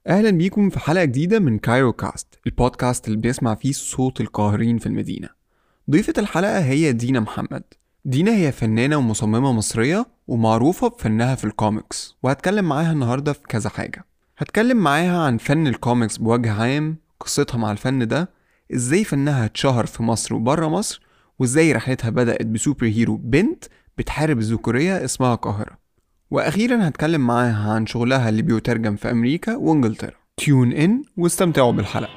أهلا بيكم في حلقة جديدة من كايرو كاست البودكاست اللي بنسمع فيه صوت القاهرين في المدينة ضيفة الحلقة هي دينا محمد دينا هي فنانة ومصممة مصرية ومعروفة بفنها في الكوميكس وهتكلم معاها النهاردة في كذا حاجة هتكلم معاها عن فن الكوميكس بوجه عام قصتها مع الفن ده ازاي فنها اتشهر في مصر وبره مصر وازاي رحلتها بدأت بسوبر هيرو بنت بتحارب الذكورية اسمها قاهرة وأخيرا هتكلم معاها عن شغلها اللي بيترجم في أمريكا وإنجلترا تيون إن واستمتعوا بالحلقة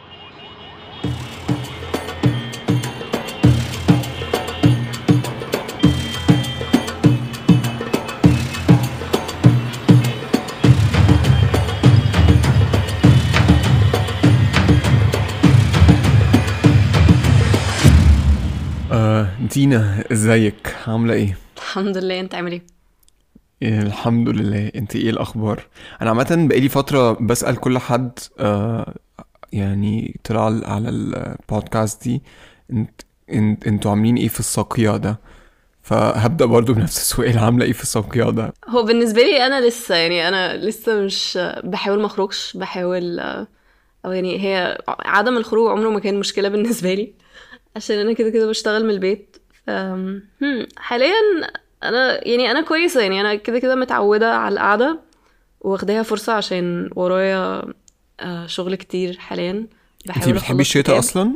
آه دينا ازيك عاملة ايه؟ الحمد لله انت عامل ايه إيه الحمد لله انت ايه الاخبار انا عامه بقالي فتره بسال كل حد آه يعني طلع على- على البودكاست دي انت انت انتوا عاملين ايه في الصقيع ده فهبدا برضو بنفس السؤال عامله ايه في الصقيع ده هو بالنسبه لي انا لسه يعني انا لسه مش بحاول ما اخرجش بحاول او يعني هي عدم الخروج عمره ما كان مشكله بالنسبه لي عشان انا كده كده بشتغل من البيت ف هم، حاليا انا يعني انا كويسه يعني انا كده كده متعوده على القعده واخداها فرصه عشان ورايا آه، شغل كتير حاليا انت بحاول بتحبي أخلص الشتاء كتاب. اصلا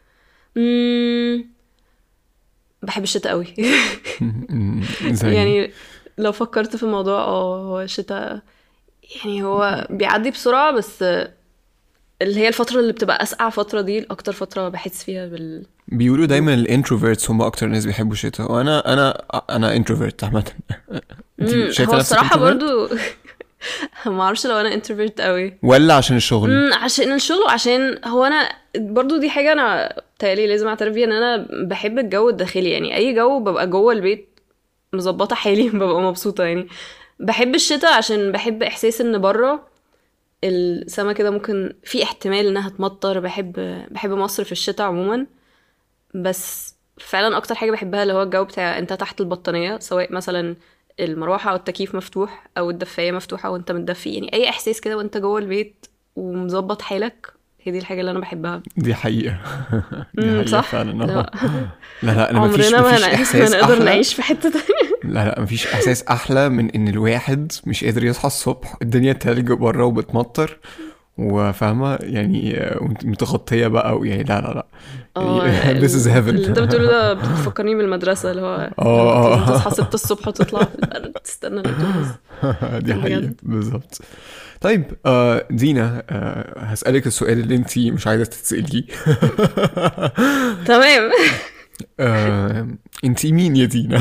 مم، بحب الشتاء قوي زي يعني لو فكرت في الموضوع اه هو الشتاء يعني هو بيعدي بسرعة بس اللي هي الفترة اللي بتبقى أسقع فترة دي أكتر فترة بحس فيها بال بيقولوا دايما الانتروفيرتس هم اكتر ناس بيحبوا الشتاء وانا انا انا انتروفيرت عامه انت مم، شايفه هو نفسك الصراحة introvert؟ برضو ما اعرفش لو انا انتروفيرت قوي ولا عشان الشغل مم، عشان الشغل وعشان هو انا برضو دي حاجة انا تالي لازم اعترف بيها ان انا بحب الجو الداخلي يعني اي جو ببقى جوه البيت مظبطة حالي ببقى مبسوطة يعني بحب الشتاء عشان بحب احساس ان بره السما كده ممكن في احتمال انها تمطر بحب بحب مصر في الشتاء عموما بس فعلا اكتر حاجة بحبها اللي هو الجو بتاع انت تحت البطانية سواء مثلا المروحة او التكييف مفتوح او الدفاية مفتوحة وانت متدفي يعني اي احساس كده وانت جوه البيت ومظبط حالك هي دي الحاجة اللي انا بحبها دي حقيقة دي مم، حقيقة صح؟ فعلا لا. آه. لا لا انا مفيش عمرنا ما مفيش هن- احساس هنقدر احلى نعيش في حتة تانية لا لا مفيش احساس احلى من ان الواحد مش قادر يصحى الصبح الدنيا تلج بره وبتمطر وفاهمة يعني آه، وانت متغطية بقى يعني لا لا لا اه يعني this is ال- heaven اللي انت بتقوله ده بتفكرني بالمدرسة اللي هو اه. لما تصحى ستة الصبح وتطلع في البرد تستنى الاتوبيس دي حقيقة بجد. بالظبط طيب آه دينا آه هسألك السؤال اللي انت مش عايزة تتسأليه تمام آه انت مين يا دينا؟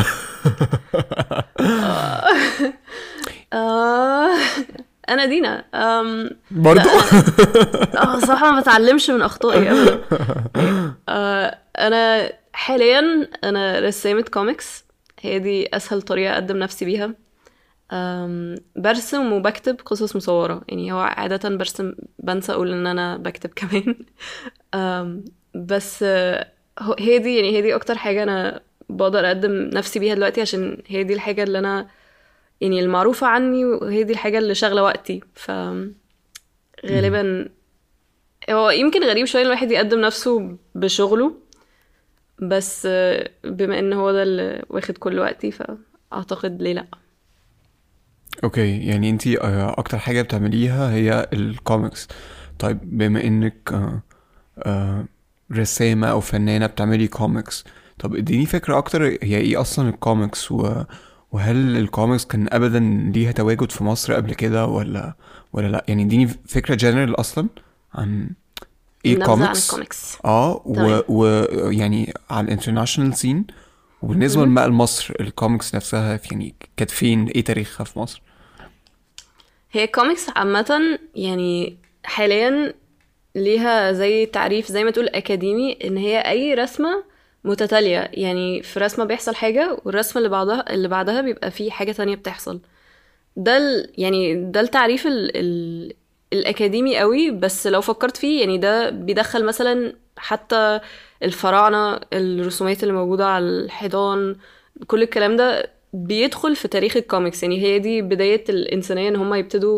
آه، انا دينا أم، برضو اه صراحة ما بتعلمش من اخطائي ابدا آه، انا حاليا انا رسامة كوميكس هي دي اسهل طريقة اقدم نفسي بيها أم، برسم وبكتب قصص مصورة يعني هو عادة برسم بنسى اقول ان انا بكتب كمان أم، بس آه، هو- هي دي يعني هي دي اكتر حاجة انا بقدر اقدم نفسي بيها دلوقتي عشان هي دي الحاجة اللي انا يعني المعروفة عني وهي دي الحاجة اللي شاغلة وقتي ف غالبا هو يمكن غريب شوية إن الواحد يقدم نفسه بشغله بس آه، بما ان هو ده اللي واخد كل وقتي فاعتقد ليه لا اوكي يعني انت اكتر حاجة بتعمليها هي الكوميكس طيب بما انك آه آه رسامة او فنانة بتعملي كوميكس طب اديني فكرة اكتر هي ايه اصلا الكوميكس و وهل الكوميكس كان ابدا ليها تواجد في مصر قبل كده ولا ولا لا يعني اديني فكرة جنرال اصلا عن ايه نبذة عن الكوميكس الكوميكس اه تمام. ويعني على الانترناشونال سين وبالنسبة مهم. بقى لمصر الكوميكس نفسها يعني كانت فين ايه تاريخها في مصر هي الكوميكس عامة يعني حاليا ليها زي تعريف زي ما تقول أكاديمي إن هي أي رسمة متتالية يعني في رسمة بيحصل حاجة والرسمة اللي بعدها اللي بعدها بيبقى فيه حاجة تانية بتحصل ده ال يعني ده التعريف ال ال الأكاديمي قوي بس لو فكرت فيه يعني ده بيدخل مثلا حتى الفراعنة الرسومات اللي موجودة على الحيطان كل الكلام ده بيدخل في تاريخ الكوميكس يعني هي دي بداية الإنسانية إن هم يبتدوا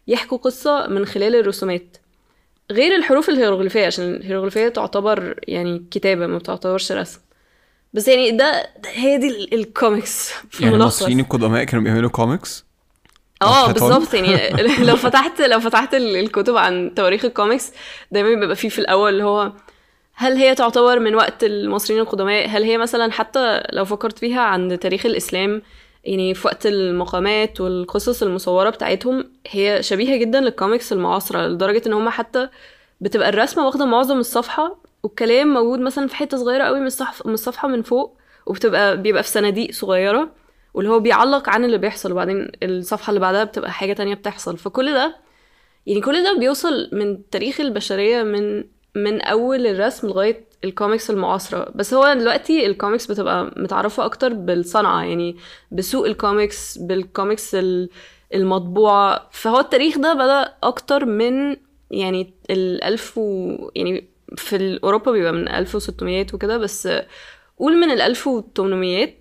يحكوا قصة من خلال الرسومات غير الحروف الهيروغليفية عشان الهيروغليفية تعتبر يعني كتابة ما بتعتبرش رسم بس يعني ده, ده هي دي ال- الكوميكس في يعني ملخص. المصريين القدماء كانوا بيعملوا كوميكس على اه الحيطان؟ بالظبط يعني لو فتحت لو فتحت ال- الكتب عن تواريخ الكوميكس دايما بيبقى فيه في الاول اللي هو هل هي تعتبر من وقت المصريين القدماء هل هي مثلا حتى لو فكرت فيها عند تاريخ الاسلام يعني في وقت المقامات والقصص المصورة بتاعتهم هي شبيهة جدا للكوميكس المعاصرة لدرجة ان هما حتى بتبقى الرسمة واخدة معظم الصفحة والكلام موجود مثلا في حتة صغيرة قوي من الصفحة من الصفحة من فوق وبتبقى بيبقى في صناديق صغيرة واللي هو بيعلق عن اللي بيحصل وبعدين الصفحة اللي بعدها بتبقى حاجة تانية بتحصل فكل ده يعني كل ده بيوصل من تاريخ البشرية من من أول الرسم لغاية الكوميكس المعاصرة بس هو دلوقتي الكوميكس بتبقى متعرفة أكتر بالصنعة يعني بسوق الكوميكس بالكوميكس ال- المطبوعة فهو التاريخ ده بدأ أكتر من يعني الألف و يعني في أوروبا بيبقى من 1600 وكده بس قول من ال 1800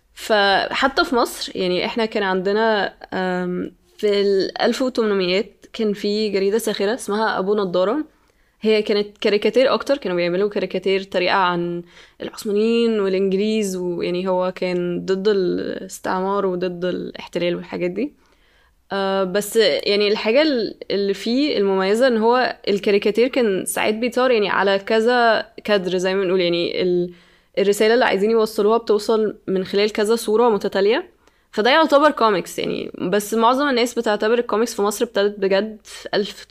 فحتى في مصر يعني احنا كان عندنا أم، في ال 1800 كان في جريدة ساخرة اسمها أبو نضارة هي كانت كاريكاتير أكتر كانوا بيعملوا كاريكاتير طريقة عن العثمانيين والإنجليز ويعني هو كان ضد الاستعمار وضد الاحتلال والحاجات دي آه بس يعني الحاجة ال- اللي فيه المميزة ان هو الكاريكاتير كان ساعات بيتصور يعني على كذا كادر زي ما بنقول يعني ال... الرسالة اللي عايزين يوصلوها بتوصل من خلال كذا صورة متتالية فده يعتبر كوميكس يعني بس معظم الناس بتعتبر الكوميكس في مصر ابتدت بجد في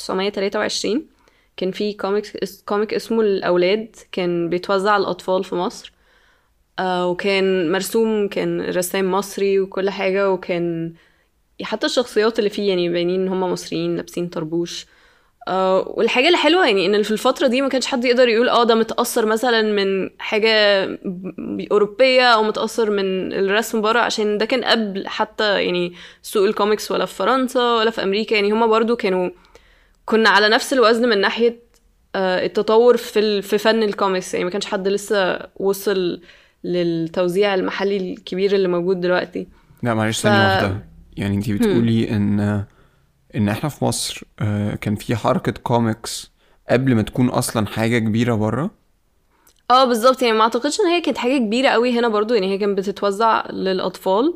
1923 كان في كوميكس كوميك اسمه الأولاد كان بيتوزع على الأطفال في مصر آه وكان مرسوم كان رسام مصري وكل حاجة وكان حتى الشخصيات اللي فيه يعني باينين ان هم مصريين لابسين طربوش آه والحاجة الحلوة يعني ان في الفترة دي ما كانش حد يقدر يقول اه ده متأثر مثلا من حاجة ب- أوروبية او متأثر من الرسم بره عشان ده كان قبل حتى يعني سوق الكوميكس ولا في فرنسا ولا في أمريكا يعني هما برضو كانوا كنا على نفس الوزن من ناحية آه، التطور في ال- في فن الكوميكس يعني ما كانش حد لسه وصل للتوزيع المحلي الكبير اللي موجود دلوقتي لا معلش ف- ثانية واحدة يعني انتي بتقولي ان ان احنا في مصر آه، كان في حركة كوميكس قبل ما تكون اصلا حاجة كبيرة بره اه بالظبط يعني ما اعتقدش ان هي كانت حاجه كبيره قوي هنا برضو يعني هي كانت بتتوزع للاطفال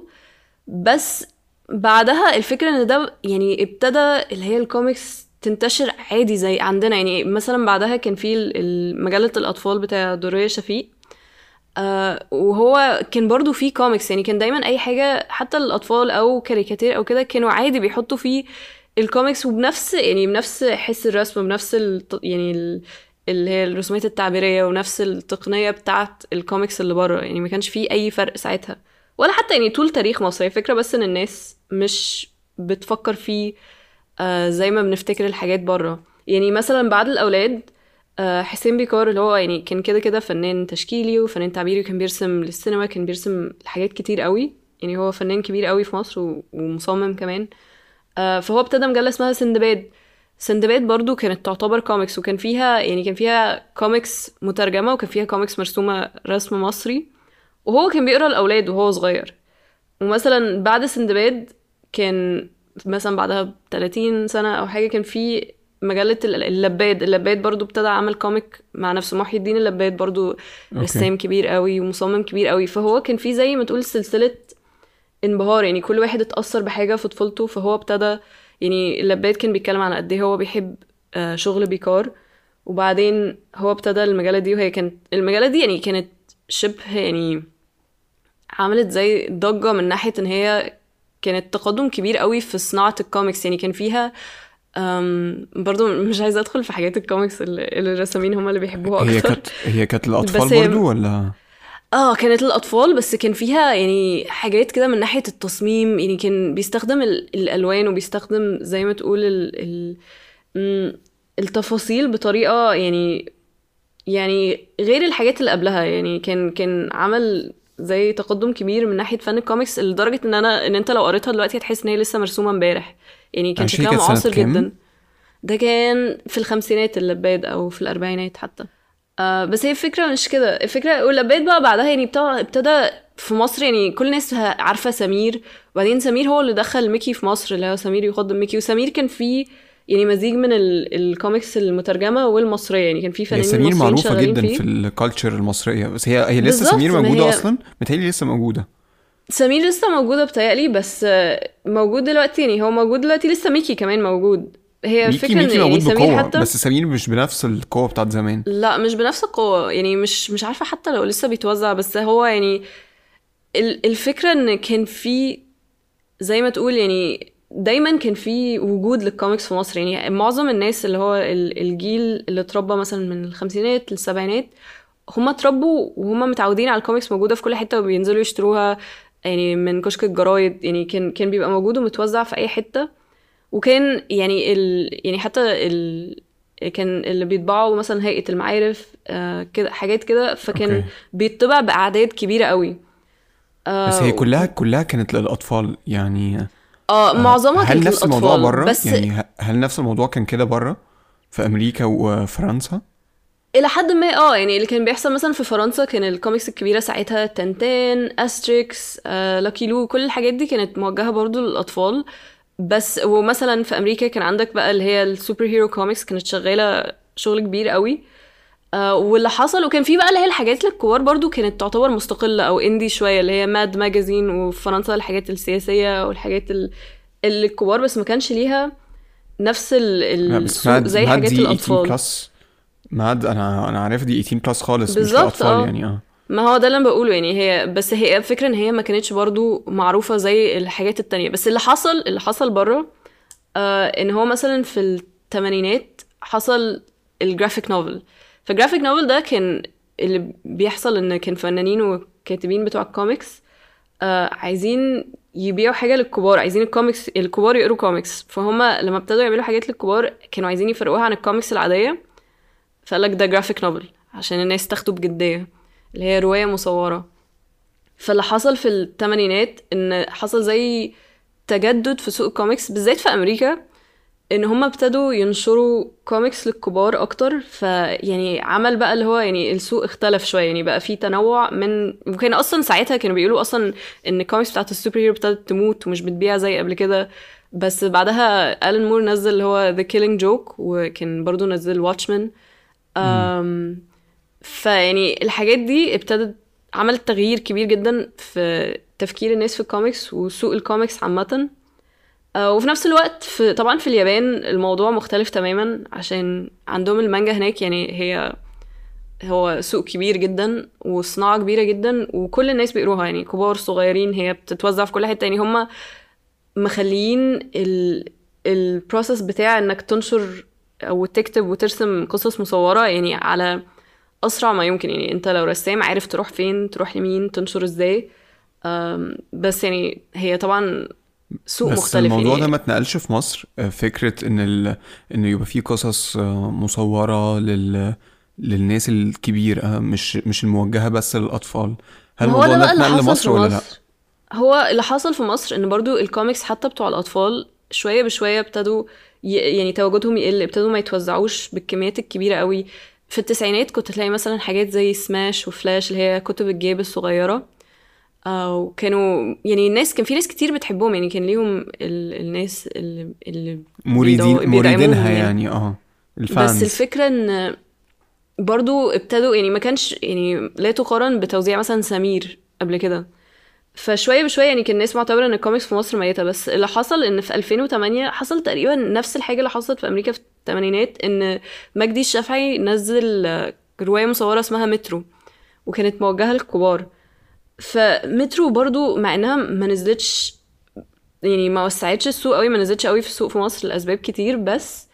بس بعدها الفكره ان ده يعني ابتدى اللي هي الكوميكس تنتشر عادي زي عندنا يعني مثلا بعدها كان في ال- ال- مجله الاطفال بتاع دورية شفيق آه وهو كان برضو فيه كوميكس يعني كان دايما اي حاجه حتى الاطفال او كاريكاتير او كده كانوا عادي بيحطوا فيه الكوميكس وبنفس يعني بنفس حس الرسم بنفس الت... يعني ال... اللي هي الرسومات التعبيريه ونفس التقنيه بتاعت الكوميكس اللي بره يعني ما كانش فيه اي فرق ساعتها ولا حتى يعني طول تاريخ مصر هي فكره بس ان الناس مش بتفكر فيه آه زي ما بنفتكر الحاجات بره يعني مثلا بعد الاولاد آه، حسين بيكار اللي هو يعني كان كده كده فنان تشكيلي وفنان تعبيري وكان بيرسم للسينما كان بيرسم حاجات كتير قوي يعني هو فنان كبير قوي في مصر و- ومصمم كمان آه، فهو ابتدى مجلة اسمها سندباد سندباد برضو كانت تعتبر كوميكس وكان فيها يعني كان فيها كوميكس مترجمة وكان فيها كوميكس مرسومة رسم مصري وهو كان بيقرا الأولاد وهو صغير ومثلا بعد سندباد كان مثلا بعدها ب 30 سنة أو حاجة كان في مجلة ال- اللباد اللباد برضو ابتدى عمل كوميك مع نفسه محي الدين اللباد برضو رسام كبير قوي ومصمم كبير قوي فهو كان في زي ما تقول سلسلة انبهار يعني كل واحد اتأثر بحاجة في طفولته فهو ابتدى يعني اللباد كان بيتكلم عن قد ايه هو بيحب آه، شغل بيكار وبعدين هو ابتدى المجلة دي وهي كانت المجلة دي يعني كانت شبه يعني عملت زي ضجة من ناحية ان هي كانت تقدم كبير قوي في صناعة الكوميكس يعني كان فيها أم برضو مش عايزة ادخل في حاجات الكوميكس اللي اللي الرسامين هم اللي بيحبوها هي اكتر كانت هي كانت للاطفال بس هي- برضو ولا اه كانت للاطفال بس كان فيها يعني حاجات كده من ناحيه التصميم يعني كان بيستخدم ال- الالوان وبيستخدم زي ما تقول ال ال مم، التفاصيل بطريقه يعني يعني غير الحاجات اللي قبلها يعني كان كان عمل زي تقدم كبير من ناحيه فن الكوميكس لدرجه ان انا ان انت لو قريتها دلوقتي هتحس ان هي لسه مرسومه امبارح يعني كان عشان شكلها كانت سنة معاصر كام؟ جدا ده كان في الخمسينات اللباد او في الاربعينات حتى آه بس هي الفكره مش كده الفكره واللباد بقى بعدها يعني ابتدى ابتدى في مصر يعني كل الناس ه- عارفه سمير وبعدين سمير هو اللي دخل ميكي في مصر اللي هو سمير يقدم ميكي وسمير كان فيه يعني مزيج من ال- الكوميكس المترجمه والمصريه يعني كان في هي فنانين سمير مصريين معروفة شغالين جدا فيه في الكالتشر المصرية بس هي هي لسه بالظبط، سمير ما موجودة هي- أصلا متهيألي لسه موجودة سمير لسه موجودة بتهيألي بس آه، موجود دلوقتي يعني هو موجود دلوقتي لسه ميكي كمان موجود هي ميكي الفكرة ميكي ان يعني موجود سمير بقوة حتى بس سمير مش بنفس القوة بتاعت زمان لا مش بنفس القوة يعني مش مش عارفة حتى لو لسه بيتوزع بس هو يعني ال- الفكرة ان كان في زي ما تقول يعني دايما كان في وجود للكوميكس في مصر يعني معظم الناس اللي هو ال- الجيل اللي اتربى مثلا من الخمسينات للسبعينات هم اتربوا وهم متعودين على الكوميكس موجودة في كل حتة وبينزلوا يشتروها يعني من كشك الجرايد يعني كان كان بيبقى موجود ومتوزع في أي حتة وكان يعني ال يعني حتى ال كان اللي بيطبعوا مثلا هيئة المعارف آه كده حاجات كده فكان أوكي. بيطبع بأعداد كبيرة قوي آه بس هي كلها كلها كانت للأطفال يعني اه معظمها هل كانت نفس الموضوع للأطفال بره بس يعني ه- هل نفس الموضوع كان كده بره في أمريكا وفرنسا الى حد ما اه يعني اللي كان بيحصل مثلا في فرنسا كان الكوميكس الكبيره ساعتها تنتان استريكس آه، لاكي لو كل الحاجات دي كانت موجهه برضو للاطفال بس ومثلا في امريكا كان عندك بقى اللي هي السوبر هيرو كوميكس كانت شغاله شغل كبير قوي آه واللي حصل وكان في بقى اللي هي الحاجات للكبار برضو كانت تعتبر مستقله او اندي شويه اللي هي ماد ماجازين وفي فرنسا الحاجات السياسيه والحاجات ال- اللي الكبار بس ما كانش ليها نفس ال- لا، بس السوق ماد زي ماد حاجات دي 18 الاطفال بلس ماد انا انا عارف دي 18 بلس خالص مش بالظبط، لأطفال اه. يعني اه ما هو ده اللي انا بقوله يعني هي بس هي فكرة ان هي ما كانتش برضو معروفة زي الحاجات التانية بس اللي حصل اللي حصل بره آه ان هو مثلا في الثمانينات حصل الجرافيك نوفل فالجرافيك نوفل ده كان اللي بيحصل ان كان فنانين وكاتبين بتوع الكوميكس آه عايزين يبيعوا حاجة للكبار عايزين الكوميكس الكبار يقروا كوميكس فهم لما ابتدوا يعملوا حاجات للكبار كانوا عايزين يفرقوها عن الكوميكس العادية فقال لك ده جرافيك نوفل عشان الناس تاخده بجدية اللي هي رواية مصورة فاللي حصل في الثمانينات ان حصل زي تجدد في سوق الكوميكس بالذات في امريكا ان هم ابتدوا ينشروا كوميكس للكبار اكتر فيعني عمل بقى اللي هو يعني السوق اختلف شويه يعني بقى في تنوع من وكان اصلا ساعتها كانوا بيقولوا اصلا ان الكوميكس بتاعت السوبر هيرو ابتدت تموت ومش بتبيع زي قبل كده بس بعدها الان مور نزل اللي هو ذا كيلينج جوك وكان برضو نزل واتشمان أم فيعني الحاجات دي ابتدت عملت تغيير كبير جدا في تفكير الناس في الكوميكس وسوق الكوميكس عامة آه، وفي نفس الوقت في طبعا في اليابان الموضوع مختلف تماما عشان عندهم المانجا هناك يعني هي هو سوق كبير جدا وصناعة كبيرة جدا وكل الناس بيقروها يعني كبار صغيرين هي بتتوزع في كل حتة يعني هم مخليين ال البروسيس بتاع انك تنشر او تكتب وترسم قصص مصورة يعني على اسرع ما يمكن يعني انت لو رسام عارف تروح فين تروح لمين تنشر ازاي أم، بس يعني هي طبعا سوق بس مختلف الموضوع يعني ده ما اتنقلش في مصر آه، فكرة ان ال... ان يبقى في قصص آه، مصورة لل... للناس الكبيرة مش مش الموجهة بس للأطفال هل ما هو الموضوع ده ده بقى اللي اتنقل حصل لمصر في ولا لا؟ مصر هو اللي حصل في مصر ان برضو الكوميكس حتى بتوع الاطفال شويه بشويه ابتدوا ي... يعني تواجدهم يقل ابتدوا ما يتوزعوش بالكميات الكبيره قوي في التسعينات كنت تلاقي مثلا حاجات زي سماش وفلاش اللي هي كتب الجيب الصغيره او كانوا يعني الناس كان في ناس كتير بتحبهم يعني كان ليهم ال... الناس اللي, اللي مريدين بيدعو- بيدعموهم مريدينها يعني. يعني اه الفانز بس الفكرة ان برضو ابتدوا يعني ما كانش يعني لا تقارن بتوزيع مثلا سمير قبل كده فشوية بشوية يعني كان الناس معتبرة ان الكوميكس في مصر ميتة بس اللي حصل ان في 2008 حصل تقريبا نفس الحاجة اللي حصلت في امريكا في الثمانينات ان مجدي الشافعي نزل آه، رواية مصورة اسمها مترو وكانت موجهة للكبار فمترو برضو مع انها ما نزلتش يعني ما وسعتش السوق قوي ما نزلتش قوي في السوق في مصر لاسباب كتير بس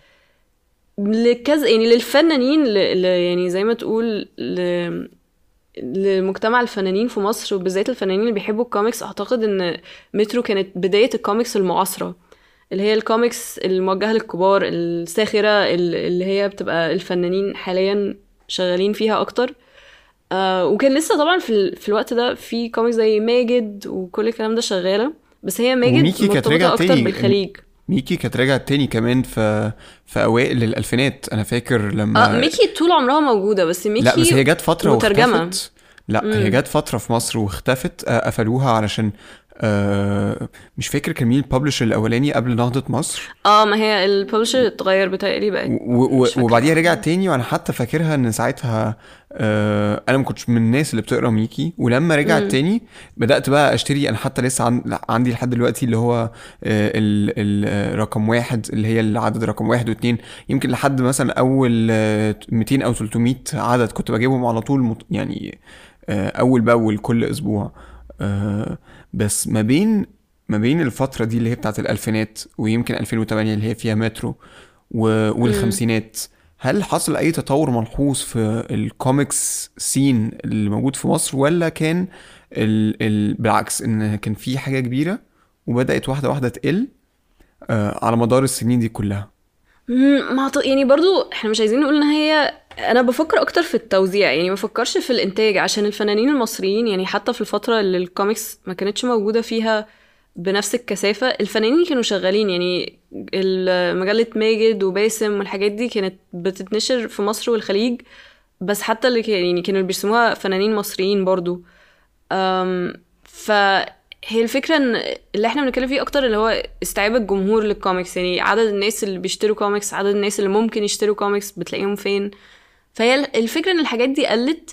لكذا يعني للفنانين ل... ل... يعني زي ما تقول ل... لمجتمع الفنانين في مصر وبالذات الفنانين اللي بيحبوا الكوميكس اعتقد ان مترو كانت بداية الكوميكس المعاصرة اللي هي الكوميكس الموجهة للكبار الساخرة ال- اللي هي بتبقى الفنانين حاليا شغالين فيها اكتر آه وكان لسه طبعا في, ال... في الوقت ده في كوميكس زي ماجد وكل الكلام ده شغالة بس هي ماجد وميكي كانت مرتبطة رجعت اكتر تاني. بالخليج ميكي كانت رجعت تاني كمان في في اوائل الالفينات انا فاكر لما اه ميكي طول عمرها موجودة بس ميكي لا بس هي جت فتره مترجمة. واختفت لا مم. هي جت فتره في مصر واختفت آه، قفلوها علشان آه، مش فاكر كان مين الببلشر الاولاني قبل نهضه مصر اه ما هي الببلشر اتغير بتهيألي بقى و- و- مش فاكرة. وبعديها رجعت تاني وانا حتى فاكرها ان ساعتها آه انا ما كنتش من الناس اللي بتقرا ميكي ولما رجعت مم. تاني بدات بقى اشتري انا حتى لسه عن... عندي لحد دلوقتي اللي هو آه ال... ال... آه، رقم واحد اللي هي العدد رقم واحد واثنين يمكن لحد مثلا اول آه 200 او 300 عدد كنت بجيبهم على طول مت... يعني آه اول باول كل اسبوع آه بس ما بين ما بين الفترة دي اللي هي بتاعت الألفينات ويمكن 2008 اللي هي فيها مترو و... والخمسينات هل حصل أي تطور ملحوظ في الكوميكس سين اللي موجود في مصر ولا كان ال... ال... بالعكس إن كان في حاجة كبيرة وبدأت واحدة واحدة تقل آه على مدار السنين دي كلها مم، ما أعتقد- يعني برضو احنا مش عايزين نقول ان هي انا بفكر اكتر في التوزيع يعني ما بفكرش في الانتاج عشان الفنانين المصريين يعني حتى في الفتره اللي الكوميكس ما كانتش موجوده فيها بنفس الكثافه الفنانين كانوا شغالين يعني ال- مجله ماجد وباسم والحاجات دي كانت بتتنشر في مصر والخليج بس حتى اللي كان يعني كانوا بيرسموها فنانين مصريين برضو أم فهي الفكرة ان اللي احنا بنتكلم فيه اكتر اللي هو استيعاب الجمهور للكوميكس يعني عدد الناس اللي بيشتروا كوميكس عدد الناس اللي ممكن يشتروا كوميكس بتلاقيهم فين فهي الفكرة ان الحاجات دي قلت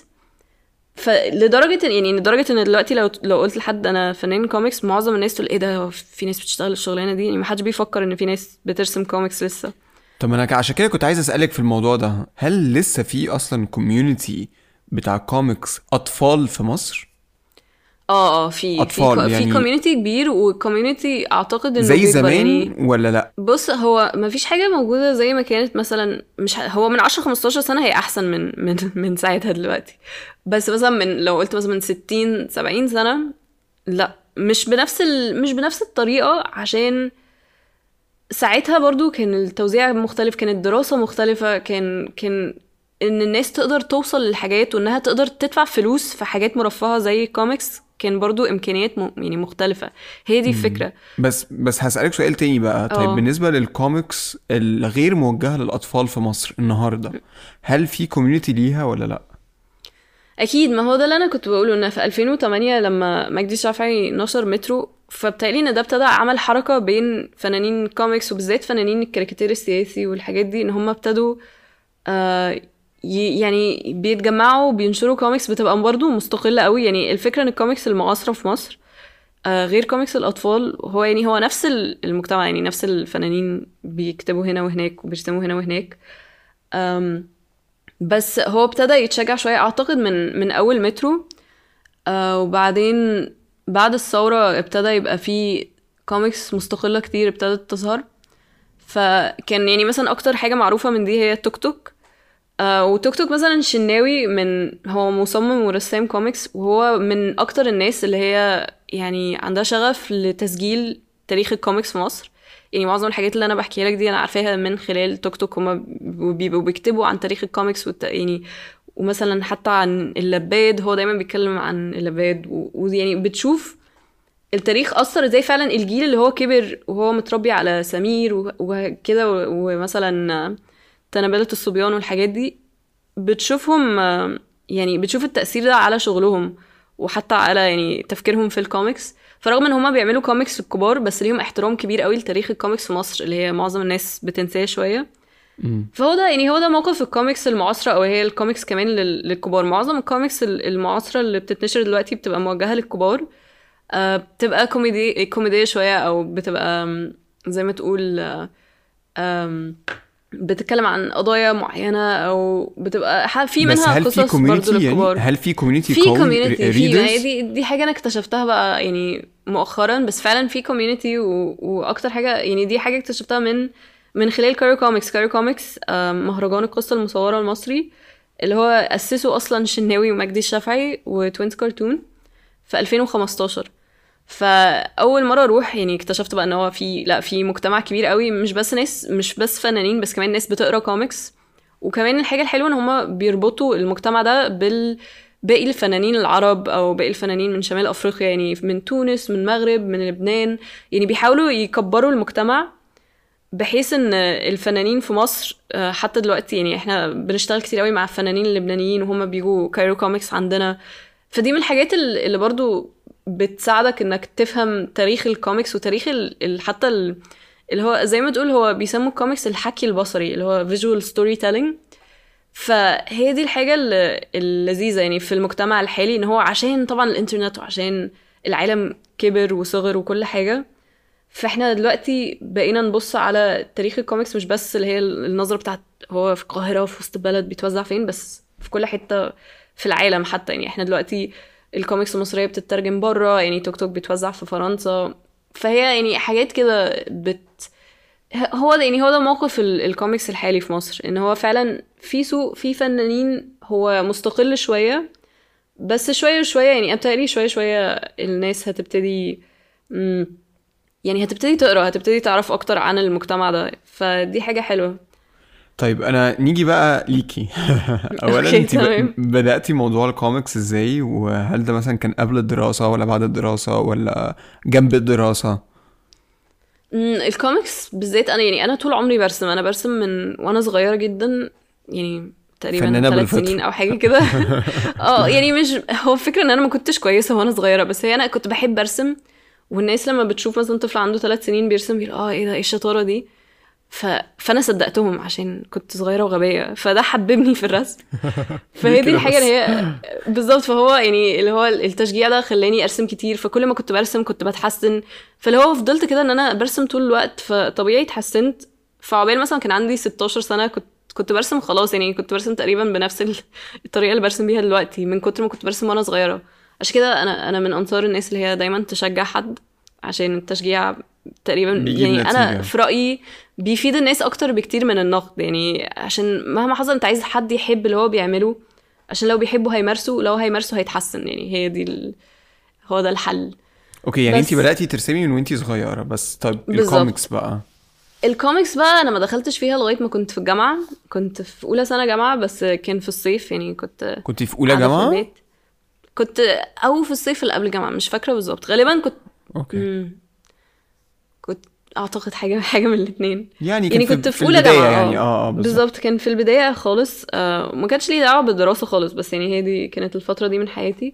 فلدرجة إن- يعني لدرجة ان دلوقتي لو لو قلت لحد انا فنان كوميكس معظم الناس تقول ايه ده هو في ناس بتشتغل الشغلانة دي يعني محدش بيفكر ان في ناس بترسم كوميكس لسه طب انا عشان كده كنت عايز اسالك في الموضوع ده هل لسه في اصلا كوميونتي بتاع كوميكس اطفال في مصر اه اه في أطفال في, يعني- في كوميونتي كبير وكوميونتي اعتقد انه زي بيكبر زمان يعني ولا لا بص هو ما فيش حاجه موجوده زي ما كانت مثلا مش ه- هو من 10 15 سنه هي احسن من من من ساعتها دلوقتي بس مثلا من لو قلت مثلا من 60 70 سنه لا مش بنفس ال... مش بنفس الطريقه عشان ساعتها برضو كان التوزيع مختلف كانت الدراسه مختلفه كان كان ان الناس تقدر توصل للحاجات وانها تقدر تدفع فلوس في حاجات مرفهه زي الكوميكس كان برضو امكانيات م... يعني مختلفه هي دي الفكره بس بس هسألك سؤال تاني بقى طيب اه. بالنسبة للكوميكس الغير موجهة للأطفال في مصر النهاردة هل في كوميونتي ليها ولا لا؟ اكيد ما هو ده اللي انا كنت بقوله ان في 2008 لما مجدي الشافعي نشر مترو فبتهيألي ان ده ابتدى عمل حركه بين فنانين الكوميكس وبالذات فنانين الكاريكاتير السياسي والحاجات دي ان هم ابتدوا آه ي- يعني بيتجمعوا بينشروا كوميكس بتبقى برضه مستقله قوي يعني الفكره ان الكوميكس المعاصره في مصر آه غير كوميكس الاطفال هو يعني هو نفس ال- المجتمع يعني نفس الفنانين بيكتبوا هنا وهناك وبيرسموا هنا وهناك أم بس هو ابتدى يتشجع شوية أعتقد من من أول مترو آه وبعدين بعد الثورة ابتدى يبقى في كوميكس مستقلة كتير ابتدت تظهر فكان يعني مثلا أكتر حاجة معروفة من دي هي توك توك آه وتوك توك مثلا شناوي من هو مصمم ورسام كوميكس وهو من أكتر الناس اللي هي يعني عندها شغف لتسجيل تاريخ الكوميكس في مصر يعني معظم الحاجات اللي انا بحكيها لك دي انا عارفاها من خلال توك توك هما بيبقوا بيكتبوا عن تاريخ الكوميكس والت... يعني ومثلا حتى عن اللباد هو دايما بيتكلم عن اللباد و- ويعني بتشوف التاريخ اثر ازاي فعلا الجيل اللي هو كبر وهو متربي على سمير و- وكده و- ومثلا تنابلة الصبيان والحاجات دي بتشوفهم آه، يعني بتشوف التأثير ده على شغلهم وحتى على يعني تفكيرهم في الكوميكس فرغم ان هما بيعملوا كوميكس الكبار بس ليهم احترام كبير قوي لتاريخ الكوميكس في مصر اللي هي معظم الناس بتنساه شويه مم. فهو ده يعني هو ده موقف الكوميكس المعاصره او هي الكوميكس كمان لل- للكبار معظم الكوميكس ال- المعاصره اللي بتتنشر دلوقتي بتبقى موجهه للكبار آه، بتبقى كوميدي كوميديه شويه او بتبقى آم، زي ما تقول آه، آم، بتتكلم عن قضايا معينه او بتبقى ح- في بس منها هل في قصص برضه كوميونتي يعني للكبار هل في كوميونتي في قوي كوميونتي في ما هي ريدرز دي دي حاجه انا اكتشفتها بقى يعني مؤخرا بس فعلا في كوميونتي واكتر حاجه يعني دي حاجه اكتشفتها من من خلال كاريو كوميكس كاريو كوميكس آم، مهرجان القصه المصوره المصري اللي هو اسسه اصلا شناوي ومجدي الشافعي وتوينز كارتون في 2015 فاول مره اروح يعني اكتشفت بقى ان هو في لا في مجتمع كبير قوي مش بس ناس مش بس فنانين بس كمان ناس بتقرا كوميكس وكمان الحاجه الحلوه ان هما بيربطوا المجتمع ده بال باقي الفنانين العرب او باقي الفنانين من شمال افريقيا يعني من تونس من المغرب من لبنان يعني بيحاولوا يكبروا المجتمع بحيث ان الفنانين في مصر آه، حتى دلوقتي يعني احنا بنشتغل كتير قوي مع الفنانين اللبنانيين وهم بيجوا كايرو كوميكس عندنا فدي من الحاجات ال- اللي برضو بتساعدك انك تفهم تاريخ الكوميكس وتاريخ ال... ال... حتى ال... اللي هو زي ما تقول هو بيسموا الكوميكس الحكي البصري اللي هو visual storytelling فهي دي الحاجة الل- اللذيذة يعني في المجتمع الحالي ان هو عشان طبعا الانترنت وعشان العالم كبر وصغر وكل حاجة فاحنا دلوقتي بقينا نبص على تاريخ الكوميكس مش بس اللي هي النظرة بتاعت هو في القاهرة في وسط البلد بيتوزع فين بس في كل حتة في العالم حتى يعني احنا دلوقتي الكوميكس المصرية بتترجم بره يعني توك توك بيتوزع في فرنسا فهي يعني حاجات كده بت هو ده يعني هو ده موقف ال- الكوميكس الحالي في مصر ان هو فعلا في سوق في فنانين هو مستقل شوية بس شوية شوية يعني أبتهيألي شوية شوية الناس هتبتدي مم، يعني هتبتدي تقرا هتبتدي تعرف اكتر عن المجتمع ده فدي حاجة حلوة طيب انا نيجي بقى ليكي اولا أوكي، انت تمام. بداتي موضوع الكوميكس ازاي وهل ده مثلا كان قبل الدراسه ولا بعد الدراسه ولا جنب الدراسه مم، الكوميكس بالذات انا يعني انا طول عمري برسم انا برسم من وانا صغيرة جدا يعني تقريبا فنانة ثلاث بالفطرة. سنين او حاجة كده اه يعني مش هو الفكرة ان انا ما كنتش كويسة وانا صغيرة بس هي انا كنت بحب ارسم والناس لما بتشوف مثلا طفل عنده ثلاث سنين بيرسم بيقول اه ايه ده ايه الشطارة دي ف... فانا صدقتهم عشان كنت صغيره وغبيه فده حببني في الرسم فهي ليه دي كده الحاجه بس؟ اللي هي بالظبط فهو يعني اللي هو التشجيع ده خلاني ارسم كتير فكل ما كنت برسم كنت بتحسن فاللي هو فضلت كده ان انا برسم طول الوقت فطبيعي اتحسنت فعقبال مثلا كان عندي 16 سنه كنت كنت برسم خلاص يعني كنت برسم تقريبا بنفس ال- الطريقه اللي برسم بيها دلوقتي من كتر ما كنت برسم وانا صغيره عشان كده انا انا من انصار الناس اللي هي دايما تشجع حد عشان التشجيع تقريبا بيجيب يعني انا نتيجة. في رايي بيفيد الناس اكتر بكتير من النقد يعني عشان مهما حصل انت عايز حد يحب اللي هو بيعمله عشان لو بيحبه هيمارسه لو هيمارسه هيتحسن يعني هي دي ال... هو ده الحل اوكي يعني بس- انت بداتي ترسمي من وانت صغيره بس طيب بالظبط. الكوميكس بقى الكوميكس بقى انا ما دخلتش فيها لغايه ما كنت في الجامعه كنت في اولى سنه جامعه بس كان في الصيف يعني كنت كنت في اولى قاعدة في جامعه البيت. كنت او في الصيف اللي قبل الجامعه مش فاكره بالظبط غالبا كنت اوكي مم. كنت اعتقد حاجه حاجه من الاثنين يعني كان يعني في, كنت في في اولى البداية جامعه يعني اه اه بالظبط بالظبط كان في البدايه خالص آه ما كانش لي دعوه بالدراسه خالص بس يعني هي دي كانت الفتره دي من حياتي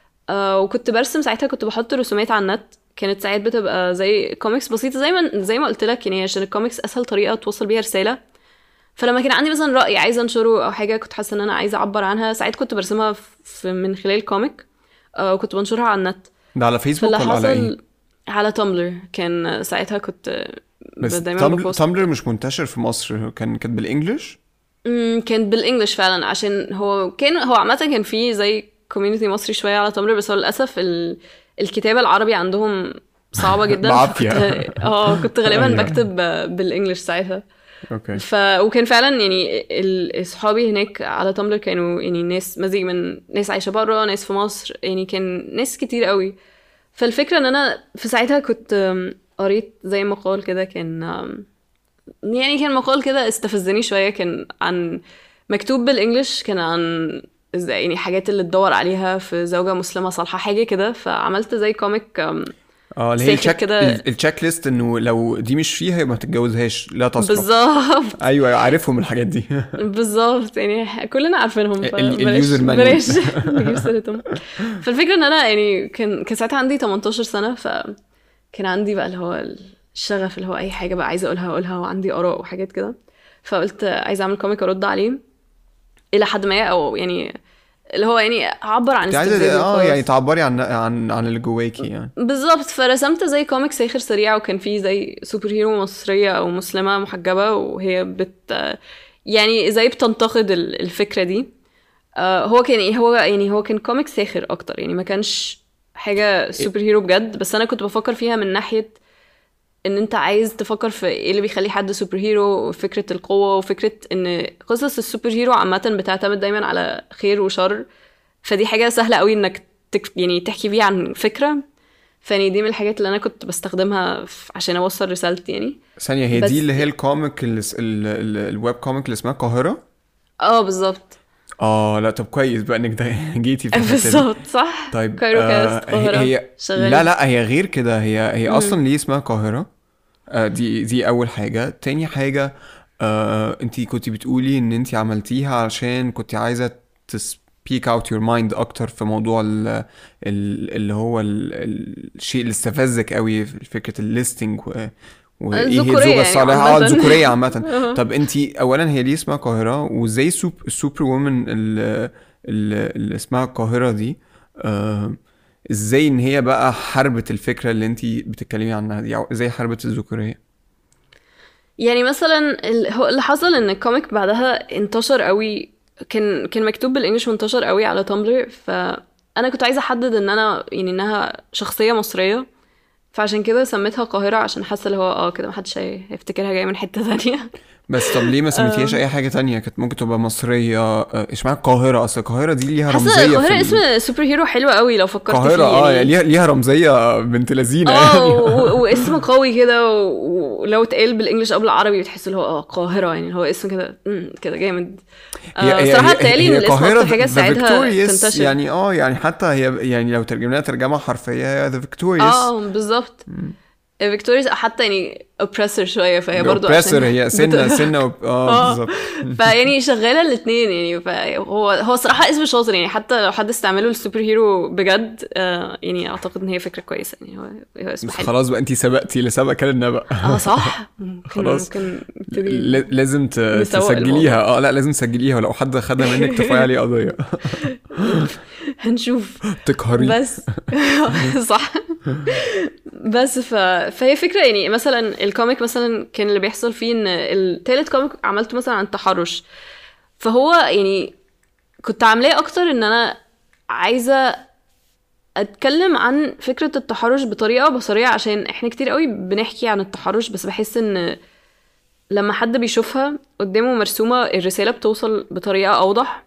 آه وكنت برسم ساعتها كنت بحط رسومات على النت كانت ساعات بتبقى زي كوميكس بسيطه زي ما زي ما قلت لك يعني عشان الكوميكس اسهل طريقه توصل بيها رساله فلما كان عندي مثلا راي عايزه انشره او حاجه كنت حاسه ان انا عايزه اعبر عنها ساعات كنت برسمها في من خلال كوميك آه وكنت بنشرها على النت ده على فيسبوك فاللي ولا على ايه حصل على تمبلر كان ساعتها كنت بس دايما تمبلر, ببوست تمبلر مش منتشر في مصر كان كانت بالانجلش امم كان بالانجلش فعلا عشان هو كان هو عامه كان في زي كوميونتي مصري شويه على تمبلر بس هو للاسف ال... الكتابه العربي عندهم صعبه جدا بعافية. فكنت- اه كنت غالبا أيوة. بكتب بالانجلش ساعتها اوكي ف وكان فعلا يعني ال- اصحابي هناك على تمبلر كانوا يعني ناس مزيج من ناس عايشه بره ناس في مصر يعني كان ناس كتير قوي فالفكره ان انا في ساعتها كنت أم، قريت زي مقال كده كان أم، يعني كان مقال كده استفزني شويه كان عن مكتوب بالانجلش كان عن ازاي يعني حاجات اللي تدور عليها في زوجة مسلمة صالحة حاجة كده فعملت زي كوميك أم، اه اللي هي ساكت التشيك كده. ال- التشيك ليست انه لو دي مش فيها يبقى ما تتجوزهاش لا تصلح بالظبط ايوه أيوة، عارفهم الحاجات دي بالظبط يعني كلنا عارفينهم ال- فبلاش اليوزر manual. بلاش نجيب سيرتهم فالفكره ان انا يعني كان كان ساعتها عندي 18 سنه فكان عندي بقى اللي هو الشغف اللي هو اي حاجه بقى عايزه اقولها اقولها وعندي اراء وحاجات كده فقلت عايزه اعمل كوميك ارد عليه الى حد ما او يعني اللي هو يعني اعبر عن انت عايزه استفزازي اه وخلاص. يعني تعبري عن عن عن اللي جواكي يعني بالظبط فرسمت زي كوميك ساخر سريع وكان فيه زي سوبر هيرو مصرية أو مسلمة محجبة وهي بت يعني زي بتنتقد ال- الفكرة دي آه، هو كان هو يعني هو كان كوميك ساخر أكتر يعني ما كانش حاجة سوبر هيرو بجد بس أنا كنت بفكر فيها من ناحية ان انت عايز تفكر في ايه اللي بيخلي حد سوبر هيرو وفكرة القوة وفكرة ان قصص السوبر هيرو عامة بتعتمد دايما على خير وشر فدي حاجة سهلة قوي انك تك يعني تحكي فيها عن فكرة فيعني دي من الحاجات اللي انا كنت بستخدمها ف- عشان اوصل رسالتي يعني ثانيه هي بس- دي اللي هي الكوميك اللي س- ال- ال- الويب كوميك اللي اسمها القاهره اه بالظبط اه لا طب كويس بقى انك ده جيتي في الحتة دي. بالظبط صح طيب كايرو آه كاست قاهرة هي, هي شغالين. لا لا هي غير كده هي هي اصلا ليه اسمها القاهره آه دي دي اول حاجه تاني حاجه آه انت كنت بتقولي ان انت عملتيها عشان كنت عايزه تس بيك اوت يور مايند اكتر في موضوع ال ال اللي هو ال الشيء اللي استفزك قوي في فكره الليستنج و وايه هي الذكورية الزوجه يعني الصالحه اه عامةً. الذكوريه عامه أها. طب انت اولا هي ليه اسمها القاهره وازاي السوب السوبر وومن اللي, اللي اسمها القاهره دي آه ازاي ان هي بقى حربت الفكره اللي انت بتتكلمي عنها دي او ازاي حربت الذكوريه يعني مثلا ال- هو اللي حصل ان الكوميك بعدها انتشر قوي كان كان مكتوب بالانجلش وانتشر قوي على تمبلر فانا كنت عايزه احدد ان انا يعني انها شخصيه مصريه فعشان كده سميتها القاهره عشان حاسه اللي هو اه كده محدش هي- هيفتكرها جايه من حته ثانيه بس طب ليه ما سميتيهاش اي حاجه تانية كانت ممكن تبقى مصريه آه، اشمعنى القاهره اصل القاهره دي ليها رمزيه حاسه في القاهره ال- اسم سوبر هيرو حلو قوي لو فكرت القاهره فيه اه يعني ليها ليها رمزيه بنت لذينه اه يعني و- واسم قوي كده و- ولو اتقال بالانجلش قبل العربي بتحس اللي هو اه القاهره يعني هو اسم كده مم، كده جامد آه صراحه بتهيألي ان الاسم اكتر حاجه the تساعدها Victorious تنتشر يعني اه يعني حتى هي يعني لو ترجمناها ترجمه حرفيه هي ذا فيكتوريوس اه بالظبط فيكتوريز حتى يعني اوبريسور شويه فهي برضو اوبريسور هي سنه بت- سنه وب- اه آه. بالظبط فيعني شغاله الاثنين يعني فهو هو صراحه اسم شاطر يعني حتى لو حد استعمله السوبر هيرو بجد آه يعني اعتقد ان هي فكره كويسه يعني هو هو اسم بس حلو خلاص بقى انت سبقتي اللي سبق كان النبأ اه صح ممكن خلاص. ممكن نبتدي ل- لازم ت- نسوق تسجليها اه لا لازم تسجليها ولو حد خدها منك ترفعي عليه قضيه هنشوف تقهري بس صح بس ف... فهي فكرة يعني مثلا الكوميك مثلا كان اللي بيحصل فيه ان التالت كوميك عملته مثلا عن التحرش فهو يعني كنت عاملاه اكتر ان انا عايزة اتكلم عن فكرة التحرش بطريقة بصرية عشان احنا كتير قوي بنحكي عن التحرش بس بحس ان لما حد بيشوفها قدامه مرسومة الرسالة بتوصل بطريقة اوضح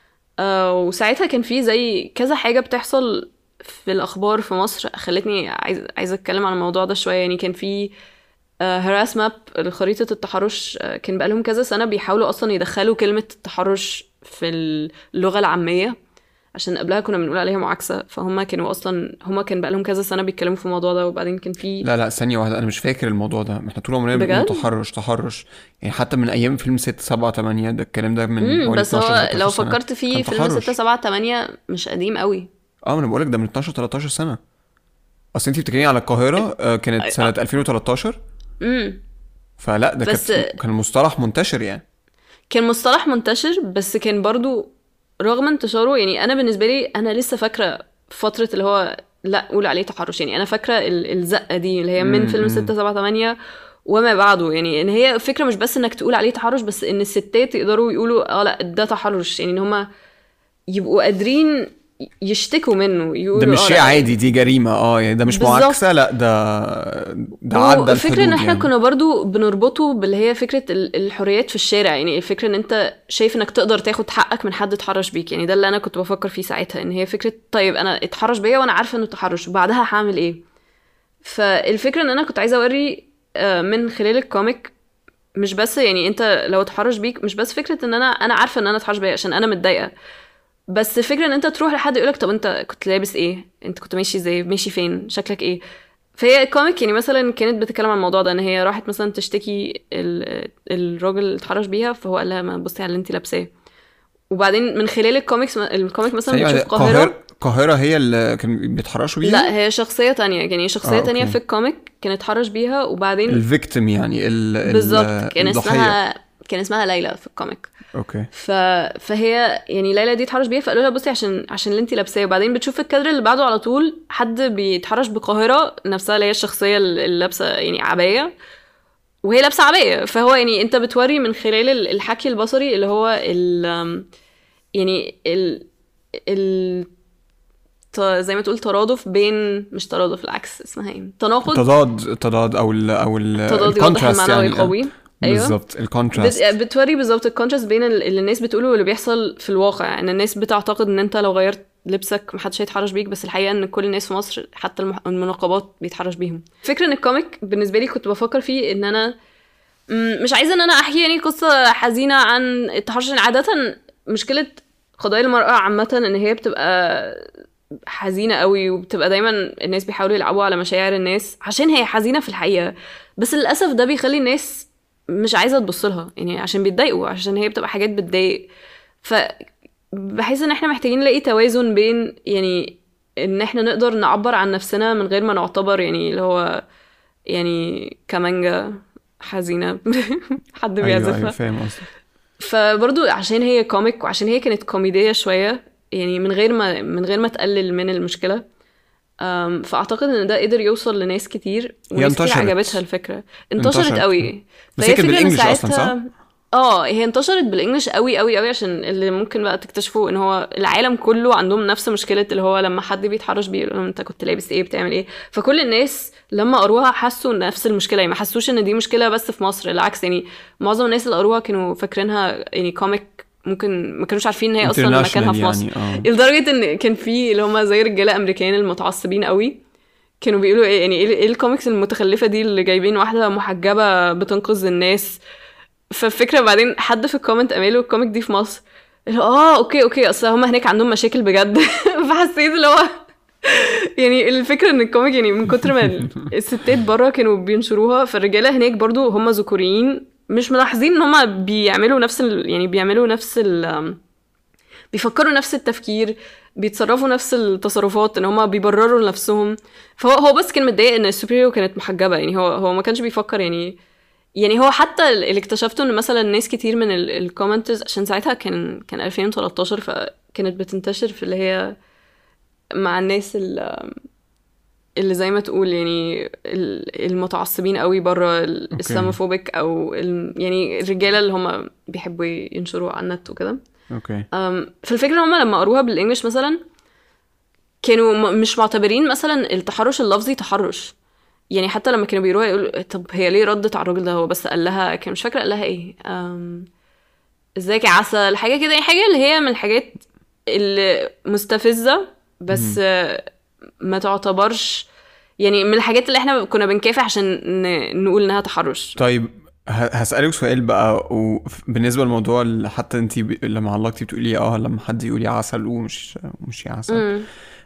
آه وساعتها كان في زي كذا حاجة بتحصل في الأخبار في مصر خلتني عايز عايزة أتكلم عن الموضوع ده شوية يعني كان في هراس ماب لخريطة التحرش آه، كان بقالهم كذا سنة بيحاولوا أصلا يدخلوا كلمة التحرش في اللغة العامية عشان قبلها كنا بنقول عليها معاكسة فهم كانوا أصلا هم كان بقالهم كذا سنة بيتكلموا في الموضوع ده وبعدين كان في لا لا ثانية واحدة أنا مش فاكر الموضوع ده احنا طول عمرنا بنقول بجد؟ تحرش تحرش يعني حتى من أيام فيلم 6 7 8 ده الكلام ده من مم حوالي بس 12 هو 13 لو سنة. فكرت فيه كان فيلم تحرش. 6 7 8 مش قديم قوي اه انا بقولك ده من 12 13 سنة اصل انت بتتكلمي على القاهرة آه، كانت سنة 2013 امم فلا ده بس- كانت كان مصطلح منتشر يعني كان مصطلح منتشر بس كان برضو رغم انتشاره يعني انا بالنسبه لي انا لسه فاكره فتره اللي هو لا قول عليه تحرش يعني انا فاكره ال- الزقه دي اللي هي من مم، فيلم مم. 6 7 8 وما بعده يعني ان هي فكره مش بس انك تقول عليه تحرش بس ان الستات يقدروا يقولوا اه لا ده تحرش يعني ان هما يبقوا قادرين يشتكوا منه يقولوا ده مش آه شيء لا، عادي دي جريمة اه يعني ده مش بالظبط. معاكسة لا ده ده عدى الحدود وفكرة ان احنا يعني. كنا برضو بنربطه باللي هي فكرة ال- الحريات في الشارع يعني الفكرة ان انت شايف انك تقدر تاخد حقك من حد اتحرش بيك يعني ده اللي انا كنت بفكر فيه ساعتها ان هي فكرة طيب انا اتحرش بيا وانا عارفة انه تحرش وبعدها هعمل ايه فالفكرة ان انا كنت عايزة اوري آه، من خلال الكوميك مش بس يعني انت لو اتحرش بيك مش بس فكرة ان انا انا عارفة ان انا اتحرش بيا عشان انا متضايقة بس فكرة ان انت تروح لحد يقولك طب انت كنت لابس ايه انت كنت ماشي ازاي ماشي فين شكلك ايه فهي الكوميك يعني مثلا كانت بتتكلم عن الموضوع ده ان هي راحت مثلا تشتكي ال- الراجل اللي اتحرش بيها فهو قال لها ما بصي على اللي انت لابساه وبعدين من خلال الكوميكس الكوميك مثلا ثانية بتشوف واحدة، قاهرة القاهرة القاهرة هي اللي كانوا بيتحرشوا بيها لا هي شخصية تانية يعني شخصية آه، تانية أوكي. في الكوميك كان اتحرش بيها وبعدين الفيكتيم يعني ال ال- بالظبط كان الضحية. اسمها كان اسمها ليلى في الكوميك اوكي ف... فهي يعني ليلى دي اتحرش بيها فقالوا لها بصي عشان عشان اللي انت لابساه وبعدين بتشوف الكادر اللي بعده على طول حد بيتحرش بقاهره نفسها اللي هي الشخصيه اللي لابسه يعني عبايه وهي لابسه عبايه فهو يعني انت بتوري من خلال ال- الحكي البصري اللي هو ال يعني ال ال ت- زي ما تقول ترادف بين مش ترادف العكس اسمها ايه تناقض تضاد تضاد او ال او ال تضاد يوضح الكونتراست المعنى يعني ويقويه ايوه بالظبط الكونتراست بت... بتوري بالظبط الكونتراست بين ال- اللي الناس بتقوله واللي بيحصل في الواقع ان الناس بتعتقد ان انت لو غيرت لبسك محدش هيتحرش بيك بس الحقيقه ان كل الناس في مصر حتى المح... المنقبات بيتحرش بيهم فكرة ان الكوميك بالنسبه لي كنت بفكر فيه ان انا م- مش عايزه ان انا احكي يعني قصه حزينه عن التحرش لأن عاده مشكله قضايا المراه عامه ان هي بتبقى حزينه قوي وبتبقى دايما الناس بيحاولوا يلعبوا على مشاعر الناس عشان هي حزينه في الحقيقه بس للاسف ده بيخلي الناس مش عايزه تبص لها يعني عشان بيتضايقوا عشان هي بتبقى حاجات بتضايق ف بحس ان احنا محتاجين نلاقي توازن بين يعني ان احنا نقدر نعبر عن نفسنا من غير ما نعتبر يعني اللي هو يعني كمانجا حزينة حد ايوه بيعزفها ايوه فاهم قصدك فبرضو عشان هي كوميك وعشان هي كانت كوميدية شوية يعني من غير ما من غير ما تقلل من المشكلة أم، فأعتقد إن ده قدر يوصل لناس كتير وناس كتير انتشرت. عجبتها الفكرة انتشرت, انتشرت. قوي بس فهي هي كانت فكرة إن بالإنجلش أصلاً، ساعتها- اه هي انتشرت بالانجلش قوي قوي قوي عشان اللي ممكن بقى تكتشفوا ان هو العالم كله عندهم نفس مشكله اللي هو لما حد بيتحرش بيقول لهم انت كنت لابس ايه بتعمل ايه فكل الناس لما قروها حسوا نفس المشكله يعني ما حسوش ان دي مشكله بس في مصر العكس يعني معظم الناس اللي قروها كانوا فاكرينها يعني كوميك ممكن ما كانوش عارفين ان هي اصلا مكانها في International مصر يعني اه لدرجه ان كان في اللي هم زي رجاله امريكان المتعصبين قوي كانوا بيقولوا ايه يعني ايه إيه الكوميكس المتخلفه دي اللي جايبين واحده محجبه بتنقذ الناس فالفكره بعدين حد في الكومنت قام له الكوميك دي في مصر اللي هو اه اوكي اوكي اصل هم هناك عندهم مشاكل بجد فحسيت اللي هو يعني الفكره ان الكوميك يعني من كتر ما ال- الستات بره كانوا بينشروها فالرجاله هناك برضو هم ذكوريين مش ملاحظين ان هم بيعملوا نفس ال... يعني بيعملوا نفس ال... بيفكروا نفس التفكير بيتصرفوا نفس التصرفات ان هم بيبرروا لنفسهم فهو هو بس كان متضايق ان السوبريو كانت محجبه يعني هو هو ما كانش بيفكر يعني يعني هو حتى اللي اكتشفته ان مثلا ناس كتير من الكومنتز عشان ساعتها كان كان 2013 فكانت بتنتشر في اللي هي مع الناس اللي, اللي زي ما تقول يعني ال- المتعصبين قوي بره الاسلاموفوبيك او ال- يعني الرجاله اللي هم بيحبوا ينشروا على النت وكده اوكي أم، فالفكرة هم لما قروها بالانجلش مثلا كانوا م- مش معتبرين مثلا التحرش اللفظي تحرش يعني حتى لما كانوا بيقروها يقولوا طب هي ليه ردت على الراجل ده هو بس قال لها كان مش فاكرة قال لها ايه أم، ازيك يا عسل حاجة كده يعني حاجة اللي هي من الحاجات اللي مستفزة بس آه، ما تعتبرش يعني من الحاجات اللي احنا كنا بنكافح عشان ن- نقول انها تحرش طيب ه- هسألك سؤال بقى وبالنسبة للموضوع اللي حتى انت ب... لما علقتي بتقولي اه لما حد يقول يا عسل ومش مش يا عسل مم.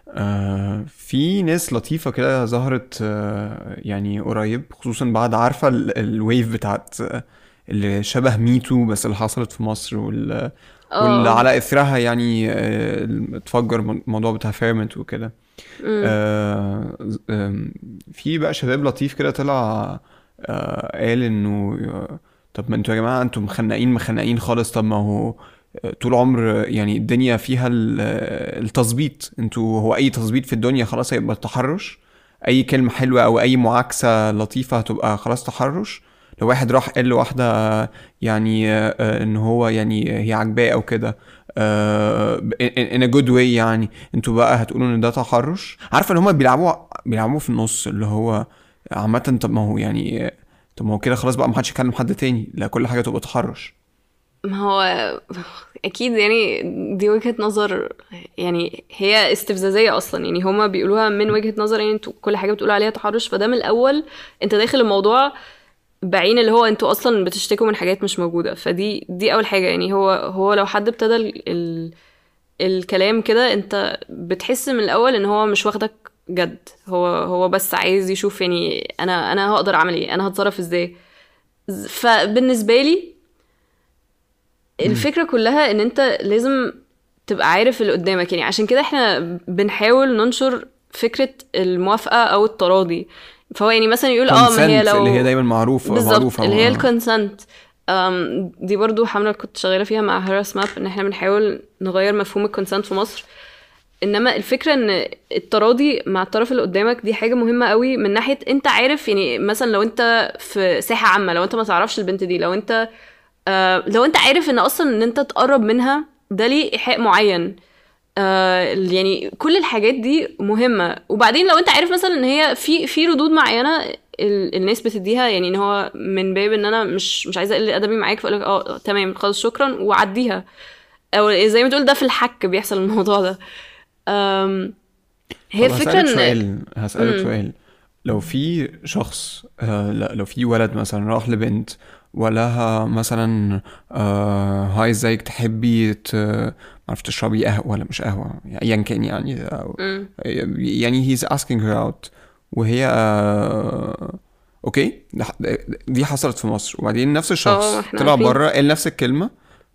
آه في ناس لطيفة كده ظهرت آه يعني قريب خصوصا بعد عارفة ال- الويف بتاعت آه، اللي شبه ميتو بس اللي حصلت في مصر وال... واللي اه على اثرها يعني آه، اتفجر الموضوع بتاع فيرمنت وكده مم. آه، آم، في بقى شباب لطيف كده طلع آه، قال انه آه، طب ما انتوا يا جماعه انتوا مخنقين مخنقين خالص طب ما هو آه، طول عمر آه، يعني الدنيا فيها ال- آه، التظبيط انتوا هو اي تظبيط في الدنيا خلاص هيبقى تحرش اي كلمه حلوه او اي معاكسه لطيفه هتبقى خلاص تحرش لو واحد راح قال لواحده آه، يعني آه، آه، ان هو يعني هي عاجباه او كده آه، in in a good way يعني انتوا بقى هتقولوا ان ده تحرش عارفه ان هما بيلعبوا بيلعبوا في النص اللي هو عامه طب ما هو يعني طب ما هو كده خلاص بقى ما حدش يكلم حد تاني لا كل حاجه تبقى تحرش ما هو اكيد يعني دي وجهة نظر يعني هي استفزازية اصلا يعني هما بيقولوها من وجهة نظر يعني انتوا كل حاجة بتقولوا عليها تحرش فده من الاول انت داخل الموضوع بعين اللي هو انتوا اصلا بتشتكوا من حاجات مش موجودة فدي دي اول حاجة يعني هو هو لو حد ابتدى ال ال الكلام كده انت بتحس من الاول ان هو مش واخدك جد هو هو بس عايز يشوف يعني انا انا هقدر اعمل ايه انا هتصرف ازاي ز- فبالنسبة لي الفكرة كلها ان انت لازم تبقى عارف اللي قدامك يعني عشان كده احنا بنحاول ننشر فكرة الموافقة او التراضي فهو يعني مثلا يقول اه ما هي Consent لو اللي هي دايما معروفه بالظبط معروفه اللي هي آه. الكونسنت دي برضو حملة كنت شغالة فيها مع هراس ماب ان احنا بنحاول نغير مفهوم الكونسنت في مصر انما الفكره ان التراضي مع الطرف اللي قدامك دي حاجه مهمه قوي من ناحيه انت عارف يعني مثلا لو انت في ساحه عامه لو انت ما تعرفش البنت دي لو انت آه لو انت عارف ان اصلا ان انت تقرب منها ده ليه ايحاء معين آه يعني كل الحاجات دي مهمه وبعدين لو انت عارف مثلا ان هي في في ردود معينه ال- الناس بتديها يعني ان هو من باب ان انا مش مش عايزه اقل ادبي معاك فاقول لك اه تمام خلاص شكرا وعديها او زي ما تقول ده في الحك بيحصل الموضوع ده أم، هي طب الفكره هسألك ان سؤال هسألك مم. سؤال لو في شخص آه لا لو في ولد مثلا راح لبنت ولها مثلا آه هاي ازيك تحبي ت... معرفش تشربي قهوة ولا مش قهوة يعني ايا كان يعني أو مم. يعني he's asking her out وهي آه اوكي ده- دي حصلت في مصر وبعدين نفس الشخص اه، احنا طلع عارفين. بره قال نفس الكلمة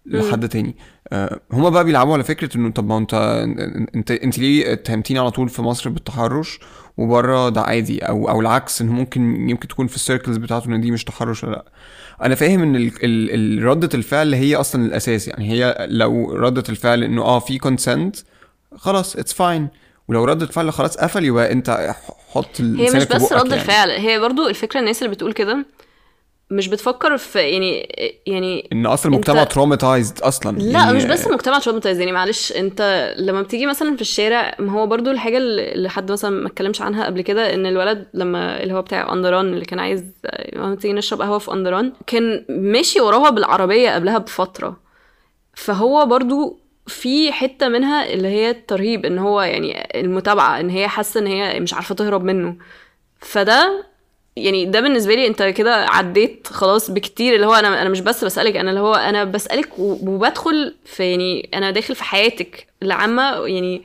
لحد تاني آه، هما بقى بيلعبوا على فكره انه طب ما انت انت انت ليه اتهمتيني على طول في مصر بالتحرش وبره ده عادي او او العكس انه ممكن يمكن تكون في السيركلز بتاعته ان دي مش تحرش ولا لا انا فاهم ان ال ال ال رده الفعل هي اصلا الاساس يعني هي لو رده الفعل انه اه في كونسنت خلاص اتس فاين ولو رد الفعل خلاص قفل يبقى انت حط هي مش لسانك في بس بقك رد يعني. الفعل هي برضو الفكره الناس اللي بتقول كده مش بتفكر في يعني يعني ان اصلا المجتمع انت- تروماتايزد اصلا لا يعني مش بس المجتمع تروماتايز يعني معلش انت لما بتيجي مثلا في الشارع ما هو برضو الحاجه اللي حد مثلا ما اتكلمش عنها قبل كده ان الولد لما اللي هو بتاع اندران اللي كان عايز لما تيجي نشرب قهوه في اندران كان ماشي وراها بالعربيه قبلها بفتره فهو برضو في حته منها اللي هي الترهيب ان هو يعني المتابعه ان هي حاسه ان هي مش عارفه تهرب منه فده يعني ده بالنسبه لي انت كده عديت خلاص بكتير اللي هو انا انا مش بس بسالك انا اللي هو انا بسالك و- وبدخل في يعني انا داخل في حياتك العامه يعني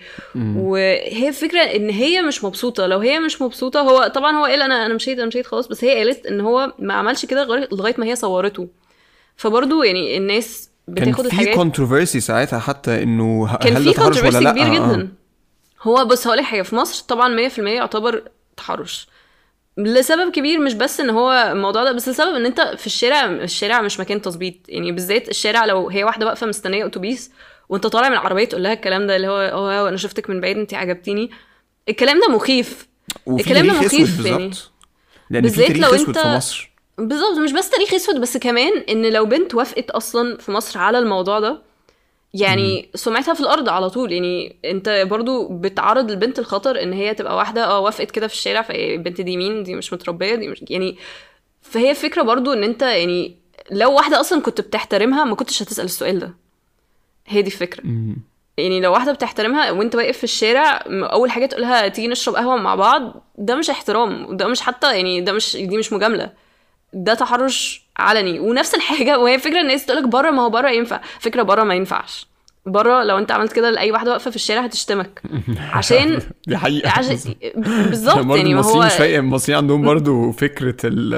وهي فكره ان هي مش مبسوطه لو هي مش مبسوطه هو طبعا هو قال انا انا مشيت انا مشيت خلاص بس هي قالت ان هو ما عملش كده لغايه لغاية ما هي صورته فبرضه يعني الناس كان بتاخد في الحاجات كونتروفرسي ساعتها حتى انه ه- كان هل في ده تحرش ولا كونتروفرسي لا كبير آه. جدا هو بص هقول لك حاجه في مصر طبعا 100% يعتبر تحرش لسبب كبير مش بس ان هو الموضوع ده بس لسبب ان انت في الشارع الشارع مش مكان تظبيط يعني بالذات الشارع لو هي واحده واقفه مستنيه اتوبيس وانت طالع من العربيه تقول لها الكلام ده اللي هو اه انا شفتك من بعيد انت عجبتيني الكلام ده مخيف وفي الكلام ده تاريخ اسود مخيف يعني. بالظبط لان في بالذات تاريخ لو اسود انت- في مصر بالظبط مش بس تاريخ اسود بس كمان ان لو بنت وافقت اصلا في مصر على الموضوع ده يعني سمعتها في الارض على طول يعني انت برضو بتعرض البنت الخطر ان هي تبقى واحده اه وافقت كده في الشارع فالبنت دي مين دي مش متربيه دي مش يعني فهي فكره برضو ان انت يعني لو واحده اصلا كنت بتحترمها ما كنتش هتسال السؤال ده هي دي الفكره مم. يعني لو واحده بتحترمها وانت واقف في الشارع م- اول حاجه تقولها تيجي نشرب قهوه مع بعض ده مش احترام ده مش حتى يعني ده مش دي مش مجامله ده تحرش علني ونفس الحاجه وهي فكره الناس تقولك بره ما هو بره ينفع فكره بره ما ينفعش بره لو انت عملت كده لاي واحده واقفه في الشارع هتشتمك عشان دي حقيقه عشان بالظبط برضه يعني ما المصريين هو مش فاهم المصريين عندهم برضه فكره ال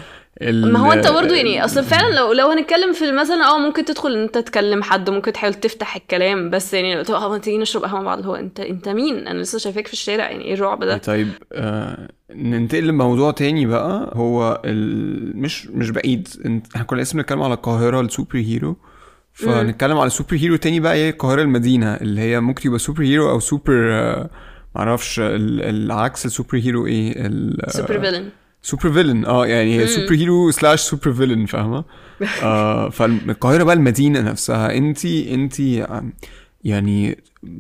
ال ما هو انت برضو يعني اصل فعلا لو لو هنتكلم في مثلا اه ممكن تدخل ان انت تكلم حد ممكن تحاول تفتح الكلام بس يعني لو اه ما تيجي نشرب قهوه مع بعض هو انت انت مين انا لسه شايفاك في الشارع يعني ايه الرعب ده طيب آه ننتقل لموضوع تاني بقى هو ال... مش مش بعيد انت احنا كنا لسه بنتكلم على القاهره السوبر هيرو فنتكلم على سوبر هيرو تاني بقى هي القاهره المدينه اللي هي ممكن يبقى سوبر هيرو او سوبر آه معرفش ال- العكس السوبر هيرو ايه ال- سوبر فيلن سوبر فيلن اه يعني هي سوبر هيرو سلاش سوبر فيلن فاهمه آه فالقاهره بقى المدينه نفسها انت انت يعني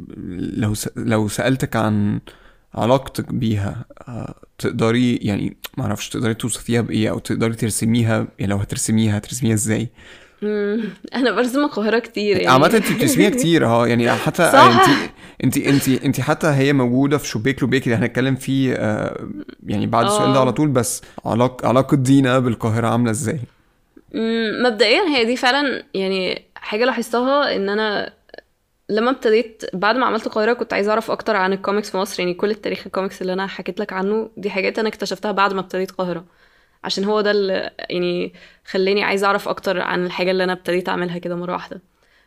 لو س... لو سالتك عن علاقتك بيها آه تقدري يعني ما اعرفش تقدري توصفيها بايه او تقدري ترسميها يعني لو هترسميها هترسميها ازاي مم. انا برسم القاهره كتير يعني عامة انت بترسميها كتير اه يعني حتى صح. انت انت انت انت حتى هي موجودة في شبيك لوبيك اللي هنتكلم فيه آه يعني بعد السؤال ده اه. على طول بس علاق علاقة دينا بالقاهرة عاملة ازاي؟ مم، مبدئيا هي دي فعلا يعني حاجه لاحظتها ان انا لما ابتديت بعد ما عملت القاهره كنت عايزه اعرف اكتر عن الكوميكس في مصر يعني كل التاريخ الكوميكس اللي انا حكيت لك عنه دي حاجات انا اكتشفتها بعد ما ابتديت القاهره عشان هو ده اللي يعني خلاني عايزه اعرف اكتر عن الحاجه اللي انا ابتديت اعملها كده مره واحده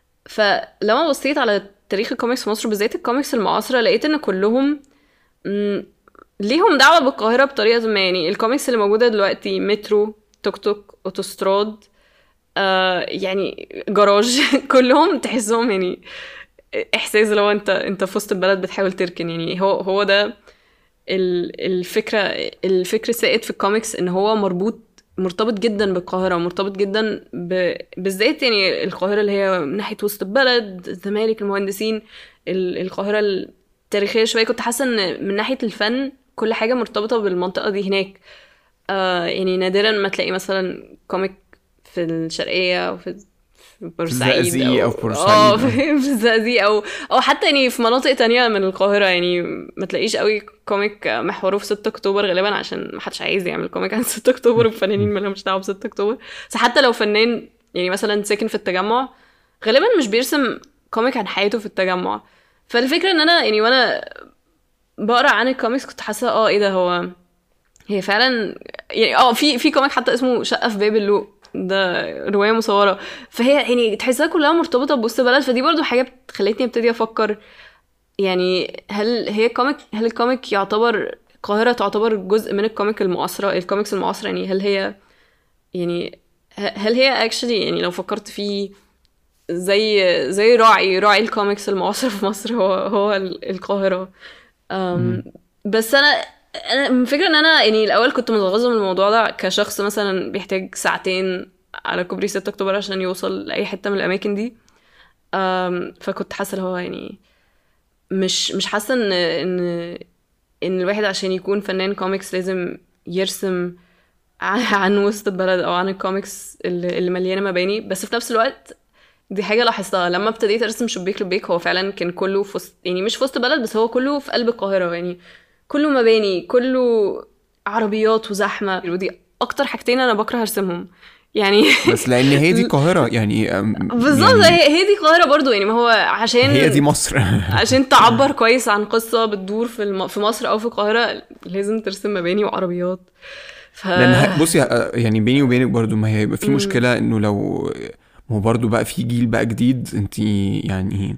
فلما بصيت على تاريخ الكوميكس في مصر بالذات الكوميكس المعاصره لقيت ان كلهم مم، ليهم دعوه بالقاهره بطريقه ما يعني الكوميكس اللي موجوده دلوقتي مترو توك توك اوتوستراد آه يعني جراج كلهم تحسهم يعني احساس لو انت انت في وسط البلد بتحاول تركن يعني هو هو ده ال- الفكره الفكر السائد في الكوميكس ان هو مربوط مرتبط جدا بالقاهره مرتبط جدا ب... بالذات يعني القاهره اللي هي من ناحيه وسط البلد الزمالك المهندسين ال- القاهره التاريخيه شويه كنت حاسه ان من ناحيه الفن كل حاجه مرتبطه بالمنطقه دي هناك آه يعني نادرا ما تلاقي مثلا كوميك في الشرقيه او في في بورسعيد الزقازيق أو في بورسعيد. اه في في الزقازيق او او حتى يعني في مناطق تانية من القاهره يعني ما تلاقيش قوي كوميك محوره في 6 اكتوبر غالبا عشان ما حدش عايز يعمل كوميك عن 6 اكتوبر والفنانين ما لهمش دعوه ب 6 اكتوبر بس حتى لو فنان يعني مثلا ساكن في التجمع غالبا مش بيرسم كوميك عن حياته في التجمع فالفكره ان انا يعني وانا بقرا عن الكوميكس كنت حاسه اه ايه ده هو هي فعلا يعني اه في في كوميك حتى اسمه شقه في باب اللوق ده روايه مصوره فهي يعني تحسها كلها مرتبطه بوسط بلد فدي برضو حاجه خلتني ابتدي افكر يعني هل هي كوميك هل الكوميك يعتبر القاهره تعتبر جزء من الكوميك المعاصره الكوميكس المعاصره يعني هل هي يعني هل هي اكشلي يعني لو فكرت فيه زي زي راعي راعي الكوميكس المعاصر في مصر هو هو القاهره بس انا انا الفكره ان انا يعني الاول كنت متغاظه من الموضوع ده كشخص مثلا بيحتاج ساعتين على كوبري 6 اكتوبر عشان يوصل لاي حته من الاماكن دي فكنت حاسه اللي هو يعني مش مش حاسه ان ان ان الواحد عشان يكون فنان كوميكس لازم يرسم عن وسط البلد او عن الكوميكس اللي, اللي مليانه مباني بس في نفس الوقت دي حاجه لاحظتها لما ابتديت ارسم شبيك لبيك هو فعلا كان كله في وسط يعني مش في وسط بلد بس هو كله في قلب القاهره يعني كله مباني كله عربيات وزحمه ودي اكتر حاجتين انا بكره ارسمهم يعني بس لان هي دي القاهره يعني بالظبط يعني هي دي القاهره برضو يعني ما هو عشان هي دي مصر عشان تعبر كويس عن قصه بتدور في الم... في مصر او في القاهره لازم ترسم مباني وعربيات ف... لان بصي يعني بيني وبينك برضو ما هيبقى في مشكله انه لو ما هو برضه بقى في جيل بقى جديد انت يعني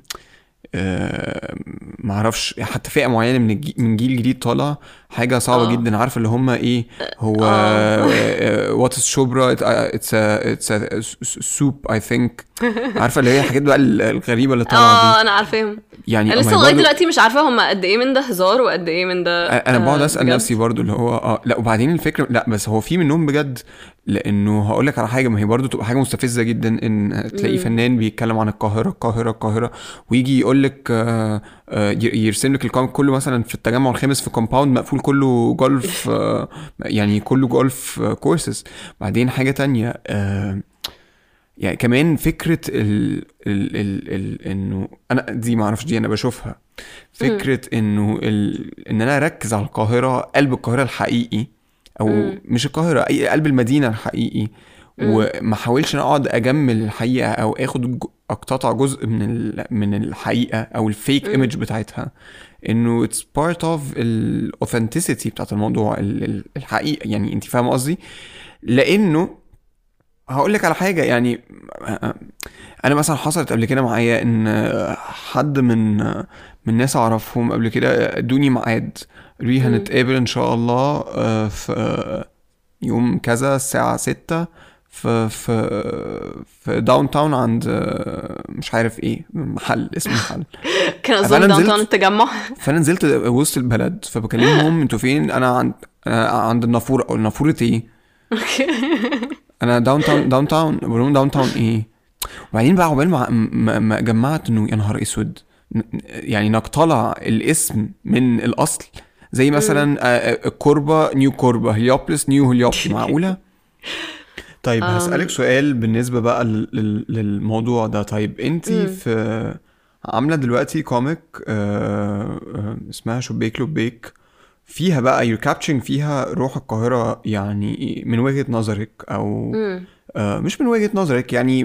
آه معرفش حتى فئه معينه من الجي من جيل جديد طالع حاجه صعبه أوه. جدا عارفه اللي هم ايه هو وات از شوبرا اتس اتس سوب اي ثينك عارفه اللي هي الحاجات بقى الغريبه اللي طالعه دي اه انا عارفاهم يعني انا لسه لغايه دلوقتي مش عارفه هم قد ايه من ده هزار وقد ايه من ده انا بقعد اسال بجد. نفسي برضو اللي هو اه لا وبعدين الفكره لا بس هو في منهم بجد لانه هقول لك على حاجه ما هي برضو تبقى حاجه مستفزه جدا ان تلاقي فنان بيتكلم عن القاهره القاهره القاهره ويجي يقول لك آه يرسم لك الكوميك كله مثلا في التجمع الخامس في كومباوند مقفول كله جولف يعني كله جولف كورسز بعدين حاجه تانية يعني كمان فكره ال ال ال ال انه انا دي ما اعرفش دي انا بشوفها فكره انه ال ان انا اركز على القاهره قلب القاهره الحقيقي او م. مش القاهره اي قلب المدينه الحقيقي وما احاولش اقعد اجمل الحقيقه او اخد اقتطع جزء من من الحقيقه او الفيك ايمج بتاعتها انه اتس بارت اوف الاوثنتسيتي بتاعت الموضوع الحقيقه يعني انت فاهم قصدي لانه هقول لك على حاجه يعني انا مثلا حصلت قبل كده معايا ان حد من من ناس اعرفهم قبل كده ادوني ميعاد قالوا لي هنتقابل ان شاء الله في يوم كذا الساعه ستة في في في داون تاون عند مش عارف ايه محل اسمه محل كان اظن داون تاون التجمع فانا نزلت وسط البلد فبكلمهم انتوا فين انا عند أنا عند النافوره او النافوره ايه انا داون تاون داون تاون بقول لهم داون تاون ايه وبعدين بقى عقبال ما, ما جمعت انه يا نهار اسود يعني نقتلع الاسم من الاصل زي مثلا الكوربا نيو كوربا هليوبلس نيو هليوبلس معقوله طيب هسألك سؤال بالنسبة بقى للموضوع ده طيب انت في عاملة دلوقتي كوميك اسمها شبيك لبيك فيها بقى يو كابتشنج فيها روح القاهرة يعني من وجهة نظرك او مش من وجهة نظرك يعني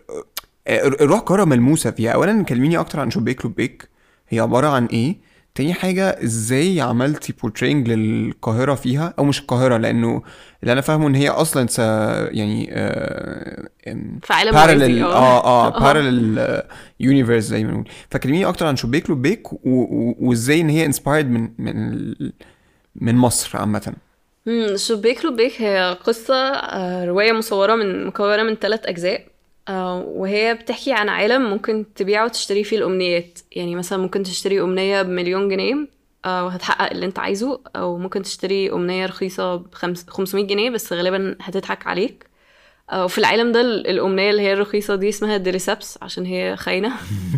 روح القاهرة ملموسة فيها اولا كلميني اكتر عن شبيك لبيك هي عبارة عن ايه تاني حاجة ازاي عملتي بورترينج للقاهرة فيها او مش القاهرة لانه اللي انا فاهمه ان هي اصلا يعني آه في عالم بارلل اه اه بارلل يونيفرس زي ما نقول فكلميني اكتر عن شبيك لبيك وازاي ان هي انسبايرد من من من مصر عامة شبيك لبيك هي قصة رواية مصورة من مكونة من ثلاث أجزاء وهي بتحكي عن عالم ممكن تبيعه وتشتري فيه الأمنيات يعني مثلا ممكن تشتري أمنية بمليون جنيه وهتحقق اللي انت عايزه او ممكن تشتري امنيه رخيصه ب 500 جنيه بس غالبا هتضحك عليك وفي العالم ده الامنيه اللي هي الرخيصه دي اسمها ديريسابس عشان هي خاينه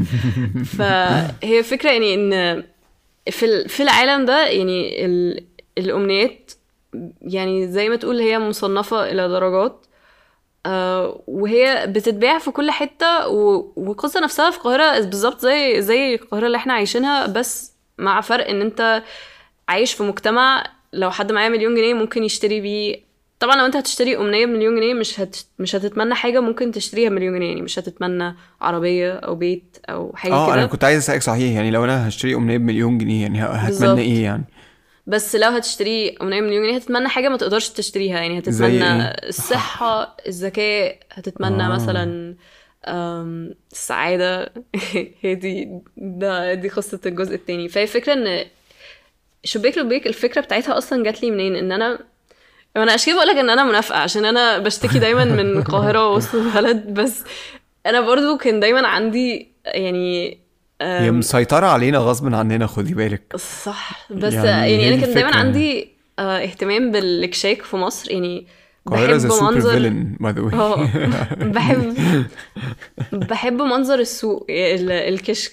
فهي فكره يعني ان في في العالم ده يعني الامنيات يعني زي ما تقول هي مصنفه الى درجات آه وهي بتتباع في كل حته والقصه نفسها في القاهره بالظبط زي زي القاهره اللي احنا عايشينها بس مع فرق ان انت عايش في مجتمع لو حد معاه مليون جنيه ممكن يشتري بيه طبعا لو انت هتشتري امنيه بمليون جنيه مش هت... مش هتتمنى حاجه ممكن تشتريها بمليون جنيه يعني مش هتتمنى عربيه او بيت او حاجه اه كده انا كنت عايز اسالك صحيح يعني لو انا هشتري امنيه بمليون جنيه يعني هتمنى بالزبط. ايه يعني بس لو هتشتري أمنية مليون جنيه هتتمنى حاجة ما تقدرش تشتريها يعني زي هتتمنى إيه؟ الصحة الذكاء هتتمنى آه. مثلا أم، السعادة هي دي ده دي قصة الجزء التاني فهي فكرة ان شباك لبيك الفكرة بتاعتها اصلا جات لي منين ان انا انا عشان كده بقول لك ان انا منافقة عشان انا بشتكي دايما من القاهرة ووسط البلد بس انا برضو كان دايما عندي يعني هي أم، مسيطرة علينا غصب عننا خدي بالك صح بس يعني يعني, هي انا دي كان دايما الفكرة. عندي آه، اهتمام بالاكشاك في مصر يعني القاهرة بحب زي سوبر منظر فيلن باي ذا اه بحب بحب منظر السوق ال- الكشك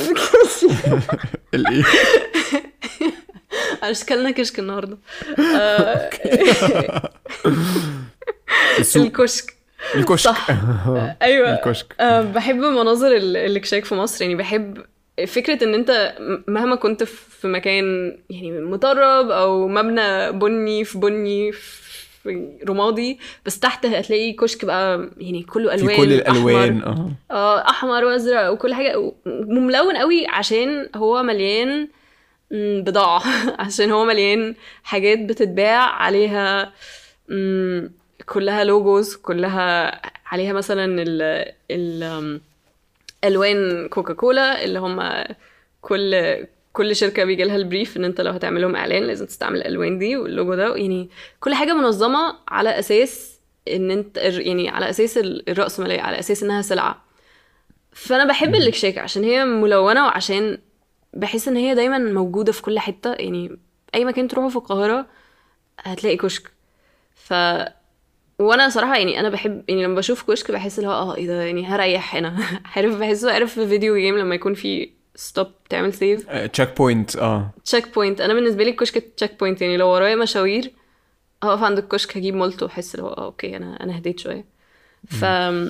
الايه اشكالنا كشك النهارده آه، السوق الكشك الكشك صح ايوه الكشك آه، بحب مناظر ال- الاكشاك في مصر يعني بحب فكرة ان انت م- مهما كنت في مكان يعني مطرب او مبنى بني في بني في رمادي بس تحت هتلاقي كشك بقى يعني كله الوان في كل الالوان أحمر اه اه احمر وازرق وكل حاجه ملون قوي عشان هو مليان مم، بضاعه عشان هو مليان حاجات بتتباع عليها مم، كلها لوجوز كلها عليها مثلا ال ال أم، الوان كوكاكولا اللي هم كل كل شركه بيجي لها البريف ان انت لو هتعمل لهم اعلان لازم تستعمل الالوان دي واللوجو ده يعني كل حاجه منظمه على اساس ان انت يعني على اساس ال- الراسماليه على اساس انها سلعه فانا بحب الاكشاك عشان هي ملونه وعشان بحس ان هي دايما موجوده في كل حته يعني اي مكان تروحه في القاهره هتلاقي كشك ف وانا صراحه يعني انا بحب يعني لما بشوف كشك بحس اللي هو اه ايه ده يعني هريح هنا عارف بحسه عارف في فيديو جيم لما يكون في ستوب تعمل سيف تشيك بوينت اه تشيك بوينت انا بالنسبه لي الكشك تشيك بوينت يعني لو ورايا مشاوير هقف عند الكشك هجيب مولتو واحس اللي هو اه اوكي انا انا هديت شويه ف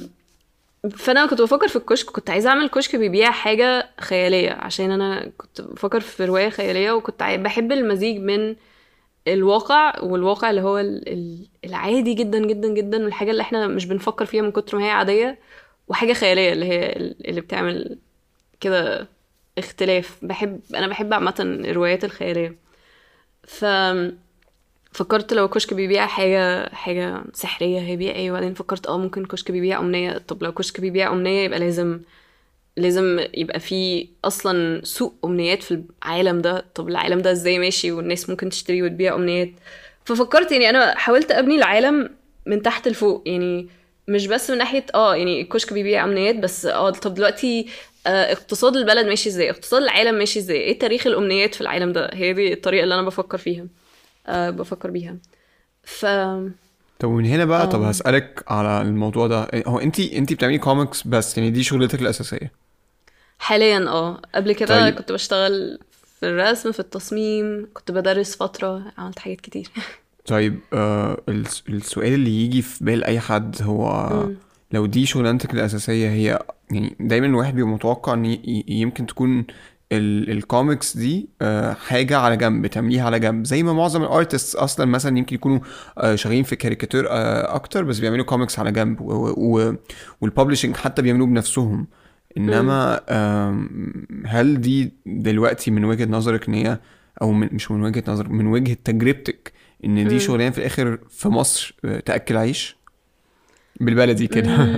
فانا كنت بفكر في الكشك كنت عايزه اعمل كشك بيبيع حاجه خياليه عشان انا كنت بفكر في روايه خياليه وكنت عاي- بحب المزيج من الواقع والواقع اللي هو ال- ال- العادي جدا جدا جدا والحاجه اللي احنا مش بنفكر فيها من كتر ما هي عاديه وحاجه خياليه اللي هي ال- اللي بتعمل كده اختلاف بحب انا بحب عامه الروايات الخياليه ف فكرت لو كشك بيبيع حاجة حاجة سحرية هيبيع ايه وبعدين فكرت اه ممكن كشك بيبيع أمنية طب لو كشك بيبيع أمنية يبقى لازم لازم يبقى في أصلا سوق أمنيات في العالم ده طب العالم ده ازاي ماشي والناس ممكن تشتري وتبيع أمنيات ففكرت يعني أنا حاولت أبني العالم من تحت لفوق يعني مش بس من ناحية اه يعني الكشك بيبيع أمنيات بس اه طب دلوقتي آه اقتصاد البلد ماشي ازاي اقتصاد العالم ماشي ازاي ايه تاريخ الأمنيات في العالم ده هي دي الطريقة اللي أنا بفكر فيها آه بفكر بيها ف طب ومن هنا بقى طب آه. هسألك على الموضوع ده هو انت انت بتعملي كوميكس بس يعني دي شغلتك الأساسية حاليا اه قبل كده طيب. كنت بشتغل في الرسم في التصميم كنت بدرس فترة عملت حاجات كتير طيب آه الس- السؤال اللي يجي في بال أي حد هو مم. لو دي شغلانتك الأساسية هي يعني دايما الواحد بيبقى متوقع ان ي- ي- يمكن تكون ال- الكوميكس دي آه، حاجة على جنب تعمليها على جنب زي ما معظم الارتست اصلا مثلا يمكن يكونوا آه، شغالين في كاريكاتير آه، اكتر بس بيعملوا كوميكس على جنب والببلشنج حتى بيعملوه بنفسهم انما آم، هل دي دلوقتي من وجهة نظرك ان هي او من مش من وجهة نظر من وجهة تجربتك ان دي مم. شغلانة في الاخر في مصر آه، تأكل عيش بالبلدي كده مم.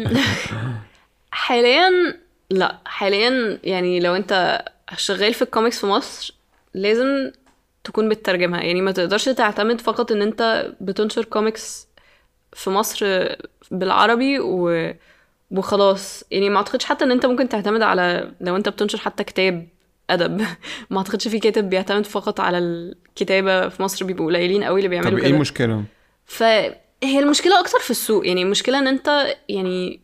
حاليا لا حاليا يعني لو انت شغال في الكوميكس في مصر لازم تكون بتترجمها يعني ما تقدرش تعتمد فقط ان انت بتنشر كوميكس في مصر بالعربي و... وخلاص يعني ما اعتقدش حتى ان انت ممكن تعتمد على لو انت بتنشر حتى كتاب ادب ما اعتقدش في كاتب بيعتمد فقط على الكتابه في مصر بيبقوا قليلين قوي اللي طب بيعملوا ايه كده المشكلة؟ فهي المشكلة أكتر في السوق يعني المشكلة إن أنت يعني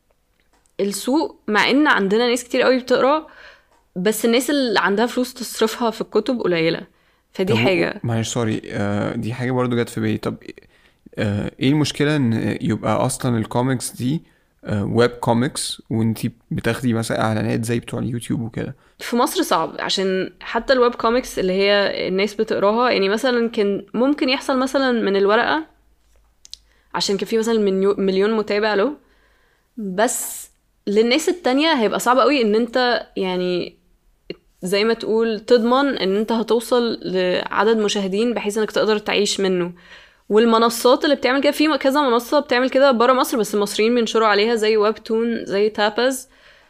السوق مع إن عندنا ناس كتير قوي بتقرا بس الناس اللي عندها فلوس تصرفها في الكتب قليلة فدي طب و- حاجة معلش سوري آه دي حاجة برضو جت في بالي طب آه ايه المشكلة ان يبقى اصلا الكوميكس دي آه ويب كوميكس وانتي بتاخدي مثلا اعلانات زي بتوع اليوتيوب وكده في مصر صعب عشان حتى الويب كوميكس اللي هي الناس بتقراها يعني مثلا كان ممكن يحصل مثلا من الورقة عشان كان في مثلا منيو- مليون متابع له بس للناس التانية هيبقى صعب قوي ان انت يعني زي ما تقول تضمن ان انت هتوصل لعدد مشاهدين بحيث انك تقدر تعيش منه والمنصات اللي بتعمل كده في كذا منصة بتعمل كده بره مصر بس المصريين بينشروا عليها زي ويب تون زي تابز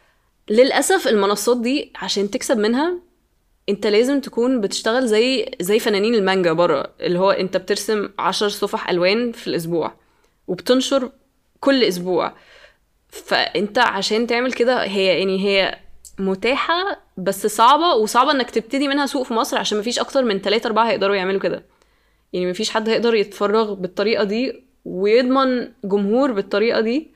للأسف المنصات دي عشان تكسب منها انت لازم تكون بتشتغل زي زي فنانين المانجا بره اللي هو انت بترسم عشر صفح الوان في الاسبوع وبتنشر كل اسبوع فانت عشان تعمل كده هي يعني هي متاحة بس صعبة وصعبة انك تبتدي منها سوق في مصر عشان مفيش اكتر من 3 4 هيقدروا يعملوا كده يعني مفيش حد هيقدر يتفرغ بالطريقة دي ويضمن جمهور بالطريقة دي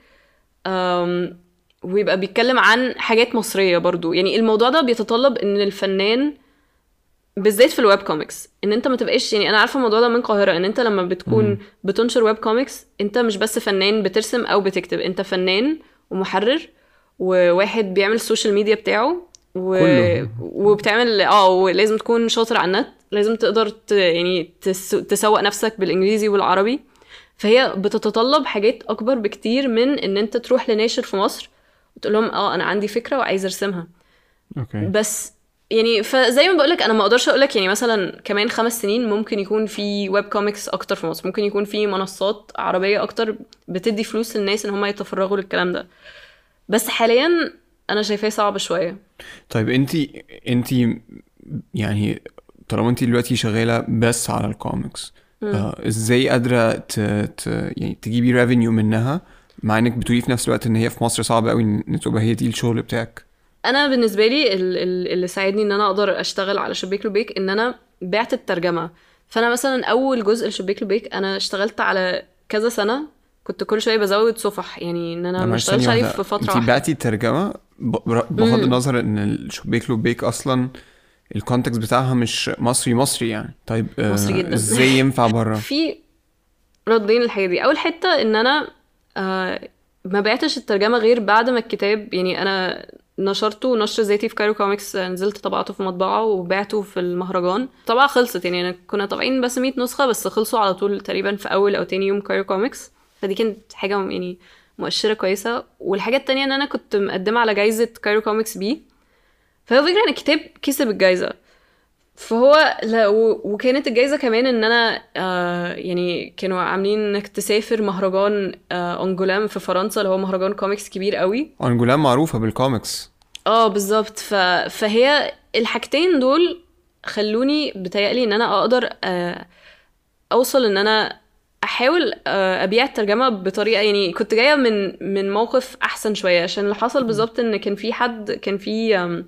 أم، ويبقى بيتكلم عن حاجات مصرية برضو يعني الموضوع ده بيتطلب ان الفنان بالذات في الويب كوميكس ان انت ما تبقاش يعني انا عارفه الموضوع ده من القاهره ان انت لما بتكون بتنشر ويب كوميكس انت مش بس فنان بترسم او بتكتب انت فنان ومحرر وواحد بيعمل السوشيال ميديا بتاعه و... كله. وبتعمل اه ولازم تكون شاطر على النت لازم تقدر ت... يعني تس... تسوق نفسك بالانجليزي والعربي فهي بتتطلب حاجات اكبر بكتير من ان انت تروح لناشر في مصر وتقول لهم اه انا عندي فكره وعايز ارسمها اوكي بس يعني فزي ما بقولك انا ما اقدرش اقولك يعني مثلا كمان خمس سنين ممكن يكون في ويب كوميكس اكتر في مصر ممكن يكون في منصات عربيه اكتر بتدي فلوس للناس ان هم يتفرغوا للكلام ده بس حاليا انا شايفاه صعب شويه طيب انت انت يعني طالما انت دلوقتي شغاله بس على الكوميكس آه ازاي قادره ت... ت... يعني تجيبي ريفينيو منها مع انك بتقولي في نفس الوقت ان هي في مصر صعب قوي ان تبقى هي دي الشغل بتاعك انا بالنسبه لي ال- ال- اللي ساعدني ان انا اقدر اشتغل على شبيك لبيك ان انا بعت الترجمه فانا مثلا اول جزء لشبيك لبيك انا اشتغلت على كذا سنه كنت كل شويه بزود صفح يعني ان انا ما معلش اشتغلتش ثانية عليه واحدة. في فتره انت واحده بعتي الترجمه ب... بر- بغض مم. النظر ان الشبيك لبيك اصلا الكونتكست بتاعها مش مصري مصري يعني طيب آه، مصري جدا. ازاي ينفع بره في ردين الحاجه دي اول حته ان انا آه ما بعتش الترجمه غير بعد ما الكتاب يعني انا نشرته نشر ذاتي في كايرو كوميكس آه، نزلت طبعته في مطبعه وبعته في المهرجان طبعا خلصت يعني انا كنا طابعين بس 100 نسخه بس خلصوا على طول تقريبا في اول او تاني يوم كايرو كوميكس فدي كانت حاجه يعني مؤشره كويسه والحاجه التانية ان انا كنت مقدمه على جايزه كايرو كوميكس بي فهو فكرة ان الكتاب كسب الجايزه فهو لا و- وكانت الجايزه كمان ان انا آه يعني كانوا عاملين انك تسافر مهرجان آه انجولام في فرنسا اللي هو مهرجان كوميكس كبير قوي انجولان معروفه بالكوميكس اه بالظبط ف... فهي الحاجتين دول خلوني بتهيألي ان انا اقدر آه اوصل ان انا احاول آه ابيع الترجمه بطريقه يعني كنت جايه من من موقف احسن شويه عشان اللي حصل بالظبط ان كان في حد كان في آم،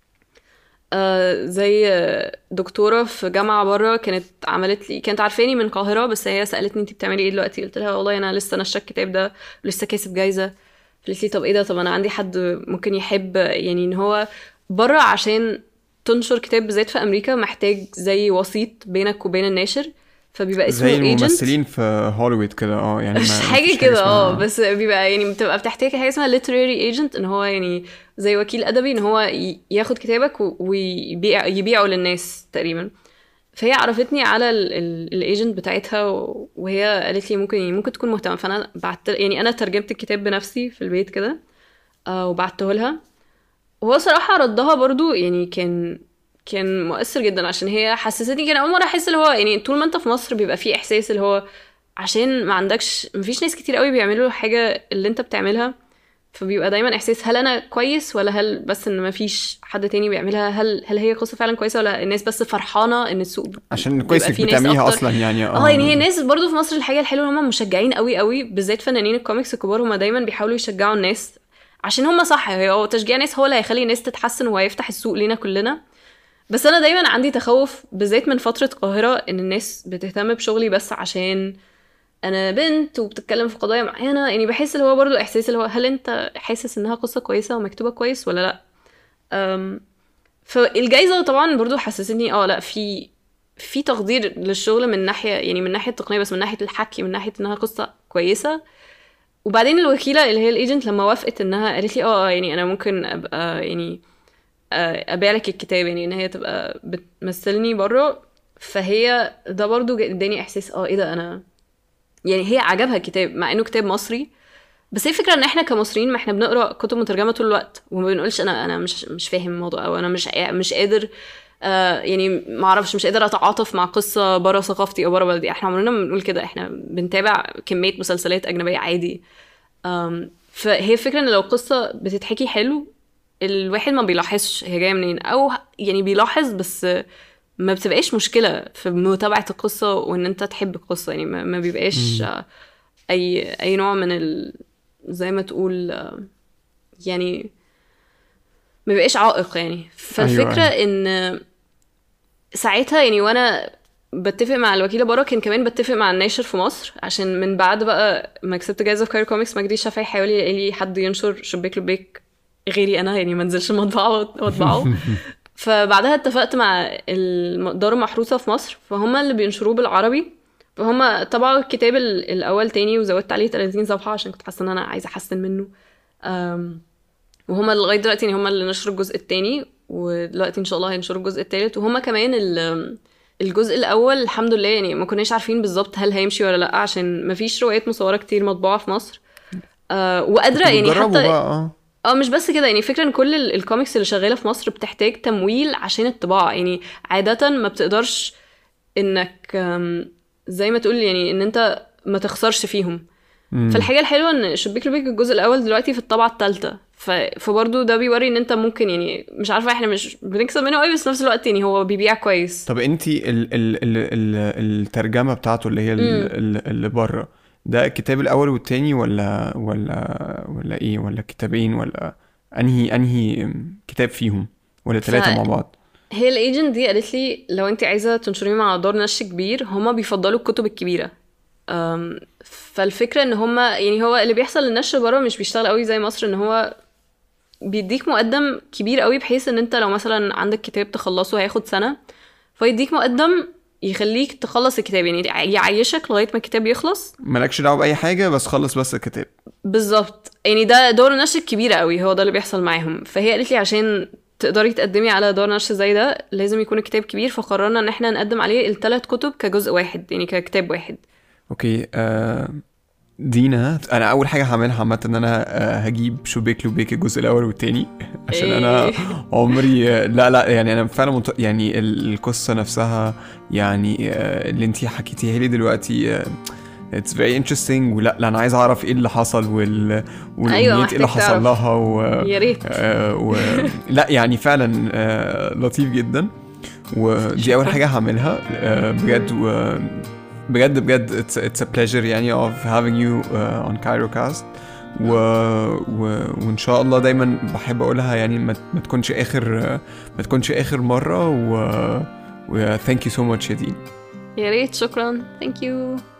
آه زي آه، دكتوره في جامعه بره كانت عملت لي كانت عارفاني من القاهره بس هي سالتني انت بتعملي ايه دلوقتي قلت لها والله انا لسه نشرت الكتاب ده ولسه كاسب جايزه قالت لي طب ايه ده طب انا عندي حد ممكن يحب يعني ان هو بره عشان تنشر كتاب بالذات في امريكا محتاج زي وسيط بينك وبين الناشر فبيبقى اسمه زي agent. الممثلين في هوليوود كده اه يعني مش ما- حاجه مفيش كده اسمها- اه بس بيبقى يعني بتبقى بتحتاج حاجه اسمها literary agent ان هو يعني زي وكيل ادبي ان هو ي- ياخد كتابك و- ويبيع يبيعه للناس تقريبا فهي عرفتني على الايجنت بتاعتها و- وهي قالت لي ممكن يعني ممكن تكون مهتمه فانا بعت يعني انا ترجمت الكتاب بنفسي في البيت كده آه وبعته لها وهو صراحه ردها برضو يعني كان كان مؤثر جدا عشان هي حسستني كان اول مره احس اللي هو يعني طول ما انت في مصر بيبقى فيه احساس اللي هو عشان ما عندكش مفيش ناس كتير قوي بيعملوا الحاجه اللي انت بتعملها فبيبقى دايما احساس هل انا كويس ولا هل بس ان مفيش حد تاني بيعملها هل هل هي قصه فعلا كويسه ولا الناس بس فرحانه ان السوق عشان بيبقى كويس انك فيه ناس بتعمليها أكتر. اصلا يعني اه يعني هي الناس برضو في مصر الحاجه الحلوه ان هم مشجعين قوي قوي بالذات فنانين الكوميكس الكبار هم دايما بيحاولوا يشجعوا الناس عشان هم صح هو تشجيع ناس هو اللي هيخلي الناس تتحسن وهيفتح السوق لينا كلنا بس انا دايما عندي تخوف بالذات من فتره القاهره ان الناس بتهتم بشغلي بس عشان انا بنت وبتتكلم في قضايا معينه يعني بحس اللي هو برضو احساس اللي هو هل انت حاسس انها قصه كويسه ومكتوبه كويس ولا لا أم فالجايزه طبعا برضو حسستني اه لا في في تقدير للشغل من ناحيه يعني من ناحيه التقنيه بس من ناحيه الحكي من ناحيه انها قصه كويسه وبعدين الوكيله اللي هي الايجنت لما وافقت انها قالت لي اه يعني انا ممكن ابقى يعني آه، ابيع لك الكتاب يعني ان هي تبقى بتمثلني بره فهي ده برضو جا- اداني احساس اه ايه ده انا يعني هي عجبها الكتاب مع انه كتاب مصري بس هي الفكره ان احنا كمصريين ما احنا بنقرا كتب مترجمه طول الوقت وما بنقولش انا انا مش مش فاهم الموضوع او انا مش مش قادر آه يعني ما اعرفش مش قادر اتعاطف مع قصه بره ثقافتي او بره بلدي احنا عمرنا ما بنقول كده احنا بنتابع كميه مسلسلات اجنبيه عادي آم، فهي الفكره ان لو قصه بتتحكي حلو الواحد ما بيلاحظش هي جايه منين او يعني بيلاحظ بس ما بتبقاش مشكله في متابعه القصه وان انت تحب القصه يعني ما ما بيبقاش آه، اي اي نوع من ال زي ما تقول آه، يعني ما بيبقاش عائق يعني فالفكره أيوة. ان ساعتها يعني وانا بتفق مع الوكيله بره كان كمان بتفق مع الناشر في مصر عشان من بعد بقى ما كسبت جايزه في كايرو كوميكس مجدي الشافعي يحاول يلاقي لي حد ينشر شباك لبيك غيري انا يعني ما انزلش المطبعه واطبعه فبعدها اتفقت مع الدار المحروسه في مصر فهم اللي بينشروه بالعربي فهم طبعوا الكتاب ال- الاول تاني وزودت عليه 30 صفحه عشان كنت حاسه ان انا عايزه احسن منه أم، وهما لغايه دلوقتي يعني هما اللي نشروا الجزء التاني ودلوقتي ان شاء الله هينشروا الجزء التالت وهما كمان ال- الجزء الاول الحمد لله يعني ما كناش عارفين بالظبط هل هيمشي ولا لا عشان ما فيش روايات مصوره كتير مطبوعه في مصر آه وقادره يعني بتجربوا حتى بقى اه اه مش بس كده يعني فكرة ان كل ال- الكوميكس اللي شغالة في مصر بتحتاج تمويل عشان الطباعة يعني عادة ما بتقدرش انك آم، زي ما تقول يعني ان انت ما تخسرش فيهم مم. فالحاجة الحلوة ان شبيك لبيك الجزء الاول دلوقتي في الطبعة الثالثة ف... فبرضه ده بيوري ان انت ممكن يعني مش عارفة احنا مش بنكسب منه قوي بس في نفس الوقت يعني هو بيبيع كويس طب انت ال ال ال ال الترجمه بتاعته اللي هي ال- ال- اللي بره ده الكتاب الاول والتاني ولا ولا ولا ايه ولا كتابين ولا انهي انهي كتاب فيهم ولا ثلاثه ف- مع بعض هي الايجنت دي قالت لي لو انت عايزه تنشريه مع دار نشر كبير هما بيفضلوا الكتب الكبيره أم، فالفكره ان هما يعني هو اللي بيحصل للنشر بره مش بيشتغل قوي زي مصر ان هو بيديك مقدم كبير قوي بحيث ان انت لو مثلا عندك كتاب تخلصه هياخد سنه فيديك مقدم يخليك تخلص الكتاب يعني يعيشك لغايه ما الكتاب يخلص مالكش دعوه باي حاجه بس خلص بس الكتاب بالظبط يعني ده دور النشر كبيرة قوي هو ده اللي بيحصل معاهم فهي قالت لي عشان تقدري تقدمي على دور نشر زي ده لازم يكون الكتاب كبير فقررنا ان احنا نقدم عليه الثلاث كتب كجزء واحد يعني ككتاب واحد اوكي آه دينا انا اول حاجه هعملها عامه ان انا آه هجيب شوبيك لوبيك الجزء الاول والتاني عشان انا إيه. عمري آه، لا لا يعني انا فعلا منط... يعني ال- القصه نفسها يعني آه اللي انت حكيتيها لي دلوقتي آه It's very interesting ولا لا انا عايز اعرف ايه اللي حصل وال والامنيات ايه اللي محتاج حصل تعرف. لها و... يا ريت آه و... لا يعني فعلا آه لطيف جدا ودي اول حاجه هعملها آه بجد و... بجد بجد it's, it's a pleasure يعني of having you uh, on CairoCast و... و... وان شاء الله دايما بحب اقولها يعني ما, ما تكونش اخر ما تكونش اخر مره و, و thank you so much يا دين يا ريت شكرا ثانك يو